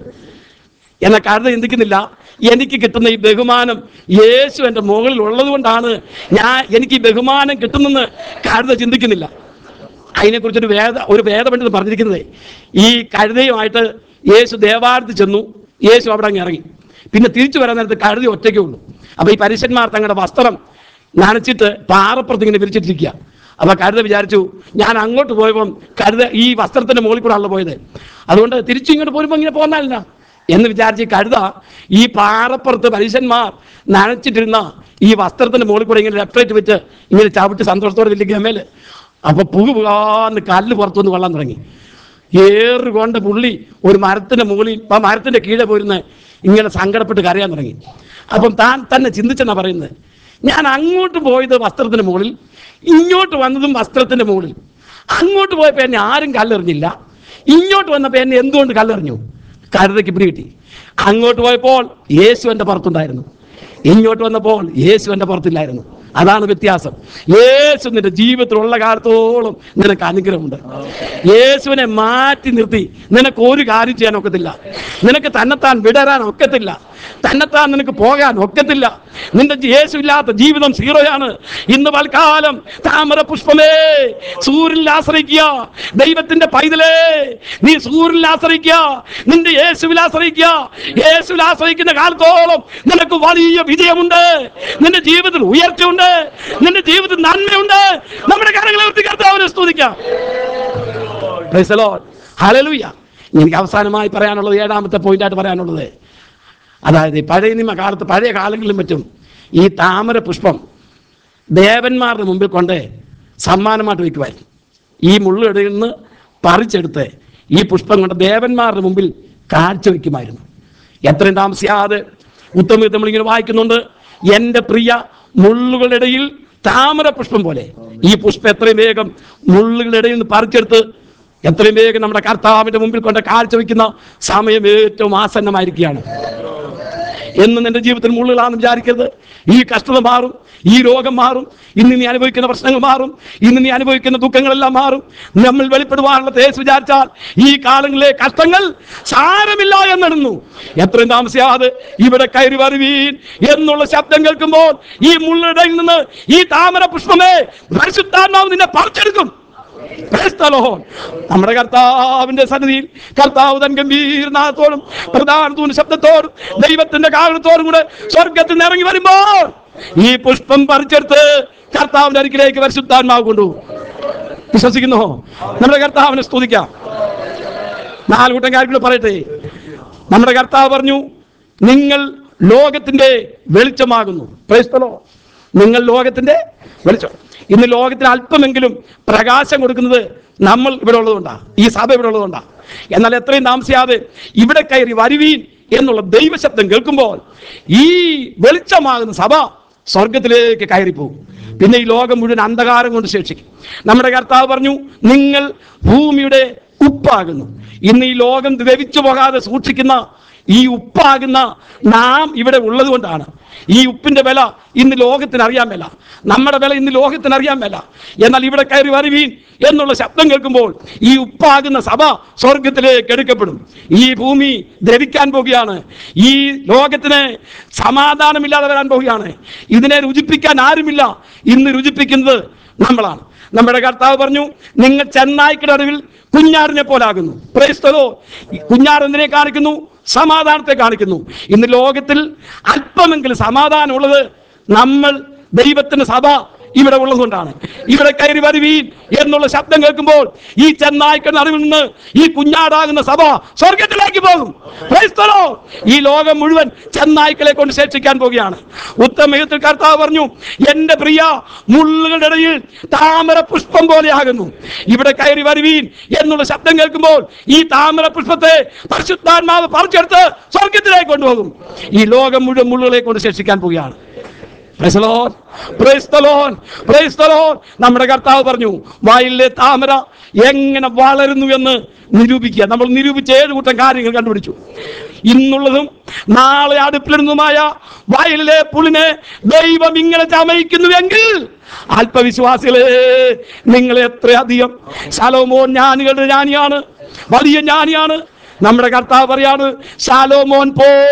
എന്ന കരുത ചിന്തിക്കുന്നില്ല എനിക്ക് കിട്ടുന്ന ഈ ബഹുമാനം യേശു എൻ്റെ മുകളിൽ ഉള്ളത് കൊണ്ടാണ് ഞാൻ എനിക്ക് ഈ ബഹുമാനം കിട്ടുന്നെന്ന് കരുത ചിന്തിക്കുന്നില്ല അതിനെക്കുറിച്ചൊരു വേദ ഒരു വേദപണ്ഡിതൻ പറഞ്ഞിരിക്കുന്നത് ഈ കഴുതയുമായിട്ട് യേശു ദേവാലയത്തിൽ ചെന്നു യേശു അവിടെ അങ്ങ് ഇറങ്ങി പിന്നെ തിരിച്ചു വരാൻ നേരത്ത് കഴുതി ഒറ്റയ്ക്കേ ഉള്ളൂ അപ്പൊ ഈ പരീശന്മാർ തങ്ങളുടെ വസ്ത്രം നനച്ചിട്ട് പാറപ്പുറത്ത് ഇങ്ങനെ വിരിച്ചിട്ടിരിക്കുക അപ്പൊ കരുത വിചാരിച്ചു ഞാൻ അങ്ങോട്ട് പോയപ്പം കരുത ഈ വസ്ത്രത്തിന്റെ മുകളിൽ കൂടെ ആണല്ലോ പോയത് അതുകൊണ്ട് തിരിച്ചു ഇങ്ങോട്ട് പോരുമ്പോൾ ഇങ്ങനെ പോന്നാലില്ല എന്ന് വിചാരിച്ച് ഈ കഴുത ഈ പാറപ്പുറത്ത് പരീശന്മാർ നനച്ചിട്ടിരുന്ന ഈ വസ്ത്രത്തിന്റെ മുകളിൽ കൂടെ ഇങ്ങനെ ലെഫ്റ്റ് വെച്ച് ഇങ്ങനെ ചവിട്ടി സന്തോഷത്തോടെ വലിയ ഗമേല് അപ്പൊ പുക പുകാന്ന് കല്ല് പുറത്തുനിന്ന് വെള്ളം തുടങ്ങി ഏറുകൊണ്ട് പുള്ളി ഒരു മരത്തിന്റെ മുകളിൽ ആ മരത്തിന്റെ കീഴെ പോയിരുന്ന് ഇങ്ങനെ സങ്കടപ്പെട്ട് കരയാൻ തുടങ്ങി അപ്പം താൻ തന്നെ ചിന്തിച്ചെന്നാ പറയുന്നത് ഞാൻ അങ്ങോട്ട് പോയത് വസ്ത്രത്തിന്റെ മുകളിൽ ഇങ്ങോട്ട് വന്നതും വസ്ത്രത്തിന്റെ മുകളിൽ അങ്ങോട്ട് പോയപ്പോൾ എന്നെ ആരും കല്ലെറിഞ്ഞില്ല ഇങ്ങോട്ട് വന്നപ്പോൾ എന്നെ എന്തുകൊണ്ട് കല്ലെറിഞ്ഞു കരുതയ്ക്ക് പിടി കിട്ടി അങ്ങോട്ട് പോയപ്പോൾ യേശു എൻ്റെ പുറത്തുണ്ടായിരുന്നു ഇങ്ങോട്ട് വന്നപ്പോൾ യേശു എൻ്റെ പുറത്തില്ലായിരുന്നു അതാണ് വ്യത്യാസം യേശു നിന്റെ ജീവിതത്തിലുള്ള കാലത്തോളം നിനക്ക് അനുഗ്രഹമുണ്ട് യേശുവിനെ മാറ്റി നിർത്തി നിനക്ക് ഒരു കാര്യം ചെയ്യാൻ ഒക്കത്തില്ല നിനക്ക് തന്നെത്താൻ വിടരാൻ ഒക്കത്തില്ല തന്നെത്താൻ നിനക്ക് പോകാൻ ഒക്കത്തില്ല നിന്റെ യേശു ഇല്ലാത്ത ജീവിതം സീറോയാണ് ഇന്ന് പൽക്കാലം താമര പുഷ്പമേ സൂര്യനിൽ ആശ്രയിക്കുക ദൈവത്തിന്റെ പൈതലേ നീ സൂര്യനിൽ ആശ്രയിക്കുക നിന്റെ യേശുവിൽ ആശ്രയിക്കുക യേശുവിൽ ആശ്രയിക്കുന്ന കാലത്തോളം നിനക്ക് വലിയ വിജയമുണ്ട് നിന്റെ ജീവിതത്തിൽ ഉയർച്ചയുണ്ട് നിന്റെ ജീവിതത്തിൽ നന്മയുണ്ട് നമ്മുടെ കാര്യങ്ങളെ വൃത്തി കർത്താവിനെ സ്തുതിക്കാം Praise the Lord. Hallelujah. എനിക്ക് അവസാനമായി പറയാനുള്ളത് ഏഴാമത്തെ പോയിന്റായിട്ട് പറയാനുള്ളത് അതായത് ഈ പഴയ നിയമ കാലത്ത് പഴയ കാലങ്ങളിലും മറ്റും ഈ താമര പുഷ്പം ദേവന്മാരുടെ മുമ്പിൽ കൊണ്ട് സമ്മാനമായിട്ട് വയ്ക്കുമായിരുന്നു ഈ മുള്ളിടയിൽ നിന്ന് പറിച്ചെടുത്ത് ഈ പുഷ്പം കൊണ്ട് ദേവന്മാരുടെ മുമ്പിൽ കാഴ്ച വയ്ക്കുമായിരുന്നു എത്രയും താമസിയാതെ ഉത്തമ നമ്മളിങ്ങനെ വായിക്കുന്നുണ്ട് എൻ്റെ പ്രിയ മുള്ളുകളുടെ ഇടയിൽ താമര പുഷ്പം പോലെ ഈ പുഷ്പം എത്രയും വേഗം മുള്ളുകളുടെ ഇടയിൽ നിന്ന് പറിച്ചെടുത്ത് എത്രയും വേഗം നമ്മുടെ കർത്താവിന്റെ മുമ്പിൽ കൊണ്ട് കാഴ്ചവെക്കുന്ന സമയം ഏറ്റവും ആസന്നമായിരിക്കുകയാണ് എന്ന് നിന്റെ ജീവിതത്തിൽ മുള്ളുകളാണെന്ന് വിചാരിക്കരുത് ഈ കഷ്ടത മാറും ഈ രോഗം മാറും ഇന്ന് നീ അനുഭവിക്കുന്ന പ്രശ്നങ്ങൾ മാറും ഇന്ന് നീ അനുഭവിക്കുന്ന ദുഃഖങ്ങളെല്ലാം മാറും നമ്മൾ വെളിപ്പെടുവാനുള്ള തേസ് വിചാരിച്ചാൽ ഈ കാലങ്ങളിലെ കഷ്ടങ്ങൾ സാരമില്ല എന്നിടുന്നു എത്രയും താമസിയാതെ ഇവിടെ കയറി വരുവീൻ എന്നുള്ള ശബ്ദം കേൾക്കുമ്പോൾ ഈ മുള്ളിടയിൽ നിന്ന് ഈ താമര പുഷ്പമേ പരിശുദ്ധാത്മാവ് നിന്നെ പറിച്ചെടുക്കും Praise the Lord. നമ്മുടെ കർത്താവിന്റെ സന്നിധിയിൽ കർത്താവ് തൻ ഗംഭീരനാഥത്തോടും പ്രധാന തൂണ് ശബ്ദത്തോടും ദൈവത്തിന്റെ കാരണത്തോടും കൂടെ സ്വർഗത്തിൽ നിന്ന് ഇറങ്ങി വരുമ്പോൾ ഈ പുഷ്പം പറിച്ചെടുത്ത് കർത്താവിന്റെ അരികിലേക്ക് പരിശുദ്ധാത്മാവ് കൊണ്ടുപോകും വിശ്വസിക്കുന്നു നമ്മുടെ കർത്താവിനെ സ്തുതിക്കാം നാല് കൂട്ടം കാര്യങ്ങൾ പറയട്ടെ നമ്മുടെ കർത്താവ് പറഞ്ഞു നിങ്ങൾ ലോകത്തിന്റെ വെളിച്ചമാകുന്നു Praise the Lord. നിങ്ങൾ ലോകത്തിന്റെ വെളിച്ചം ഇന്ന് ലോകത്തിന് അല്പമെങ്കിലും പ്രകാശം കൊടുക്കുന്നത് നമ്മൾ ഇവിടെ ഉള്ളതുകൊണ്ടാ ഈ സഭ ഇവിടെ ഉള്ളതുകൊണ്ടാ എന്നാൽ എത്രയും താമസിയാതെ ഇവിടെ കയറി വരുവീൻ എന്നുള്ള ദൈവശബ്ദം കേൾക്കുമ്പോൾ ഈ വെളിച്ചമാകുന്ന സഭ സ്വർഗത്തിലേക്ക് കയറിപ്പോകും പിന്നെ ഈ ലോകം മുഴുവൻ അന്ധകാരം കൊണ്ട് ശേഷിക്കും നമ്മുടെ കർത്താവ് പറഞ്ഞു നിങ്ങൾ ഭൂമിയുടെ ഉപ്പാകുന്നു ഇന്ന് ഈ ലോകം ദ്രവിച്ചു പോകാതെ സൂക്ഷിക്കുന്ന ഈ ഉപ്പാകുന്ന നാം ഇവിടെ ഉള്ളത് കൊണ്ടാണ് ഈ ഉപ്പിന്റെ വില ഇന്ന് ലോകത്തിന് അറിയാൻ മേല നമ്മുടെ വില ഇന്ന് ലോകത്തിന് അറിയാൻ മേല എന്നാൽ ഇവിടെ കയറി വരുവീൻ എന്നുള്ള ശബ്ദം കേൾക്കുമ്പോൾ ഈ ഉപ്പാകുന്ന സഭ സ്വർഗത്തിലേക്ക് എടുക്കപ്പെടും ഈ ഭൂമി ദ്രവിക്കാൻ പോവുകയാണ് ഈ ലോകത്തിന് സമാധാനമില്ലാതെ വരാൻ പോവുകയാണ് ഇതിനെ രുചിപ്പിക്കാൻ ആരുമില്ല ഇന്ന് രുചിപ്പിക്കുന്നത് നമ്മളാണ് നമ്മുടെ കർത്താവ് പറഞ്ഞു നിങ്ങൾ ചെന്നായ്ക്കയുടെ അറിവിൽ കുഞ്ഞാടിനെ പോലാകുന്നു പ്രേസ്തലോ കുഞ്ഞാട് എന്തിനെ കാണിക്കുന്നു സമാധാനത്തെ കാണിക്കുന്നു ഇന്ന് ലോകത്തിൽ അല്പമെങ്കിലും സമാധാനമുള്ളത് നമ്മൾ ദൈവത്തിന്റെ സഭ ഇവിടെ ഉള്ളതുകൊണ്ടാണ് ഇവിടെ കയറി വരുവീൻ എന്നുള്ള ശബ്ദം കേൾക്കുമ്പോൾ ഈ ചെന്നായ്ക്കളുടെ അറിവിൽ നിന്ന് ഈ കുഞ്ഞാടാകുന്ന സഭ സ്വർഗത്തിലേക്ക് പോകും Praise the Lord. ഈ ലോകം മുഴുവൻ ചെന്നായ്ക്കളെ കൊണ്ട് ശേഷിക്കാൻ പോവുകയാണ് ഉത്തമയുദ്ധത്തിൽ കർത്താവ് പറഞ്ഞു എന്റെ പ്രിയ മുള്ളുകളുടെ ഇടയിൽ താമര പുഷ്പം പോലെയാകുന്നു ഇവിടെ കയറി വരുവീൻ എന്നുള്ള ശബ്ദം കേൾക്കുമ്പോൾ ഈ താമര പുഷ്പത്തെ പരിശുദ്ധാത്മാവ് പറിച്ചെടുത്ത് സ്വർഗത്തിലേക്ക് കൊണ്ടുപോകും ഈ ലോകം മുഴുവൻ മുള്ളുകളെ കൊണ്ട് ശേഷിക്കാൻ പോവുകയാണ് Praise the Lord. Praise the Lord. Praise the Lord. നമ്മുടെ കർത്താവ് പറഞ്ഞു വായിലെ താമര എങ്ങനെ വളരുന്നു എന്ന് നിരൂപിക്കുക നമ്മൾ നിരൂപിച്ച ഏഴ് കൂട്ടം കാര്യങ്ങൾ കണ്ടുപിടിച്ചു ഇന്നുള്ളതും നാളെ അടുപ്പിലിരുന്നതുമായ വയലിലെ പുളിനെ ദൈവം ഇങ്ങനെ ചമയിക്കുന്നുവെങ്കിൽ അല്പവിശ്വാസികളെ നിങ്ങൾ എത്രയധികം ശലോമോൻ ജ്ഞാനികളുടെ ജ്ഞാനിയാണ് വലിയ ജ്ഞാനിയാണ് നമ്മുടെ കർത്താവ് പറയാണ് ശാലോമോൻ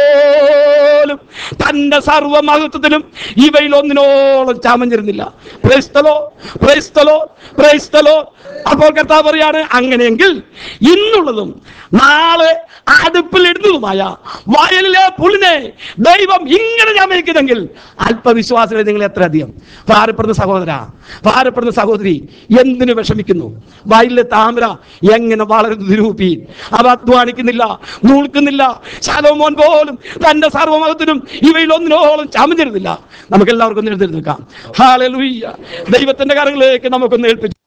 പോലും തന്റെ സർവമഹത്വത്തിലും ഇവയിൽ ഒന്നിനോളം ചാമഞ്ഞിരുന്നില്ല പ്രൈസ്തലോ പ്രൈസ്തലോ പ്രൈസ്തലോ അപ്പോൾ കർത്താവ് പറയാണ് അങ്ങനെയെങ്കിൽ ഇന്നുള്ളതും നാളെ അടുപ്പിലിടുന്നതുമായ വയലിലെ പുളിനെ ദൈവം ഇങ്ങനെ ചമയിക്കുന്നെങ്കിൽ അല്പവിശ്വാസികളെ നിങ്ങൾ എത്ര അധികം ഭാരപ്പെടുന്ന സഹോദര ഭാരപ്പെടുന്ന സഹോദരി എന്തിനു വിഷമിക്കുന്നു വയലിലെ താമര എങ്ങനെ വളരുന്നു നിരൂപീൻ അവ അധ്വാനിക്കുന്നില്ല നൂൽക്കുന്നില്ല ശാലോമോൻ പോലും തന്റെ സർവമതത്തിനും ഇവയിൽ ഒന്നിനോളം ചമഞ്ഞിരുന്നില്ല നമുക്ക് എല്ലാവർക്കും എഴുതി നിൽക്കാം ഹാലലുയ്യ ദൈവത്തിന്റെ കരങ്ങളിലേക്ക് നമുക്കൊന്ന് ഏൽപ്പിച്ചു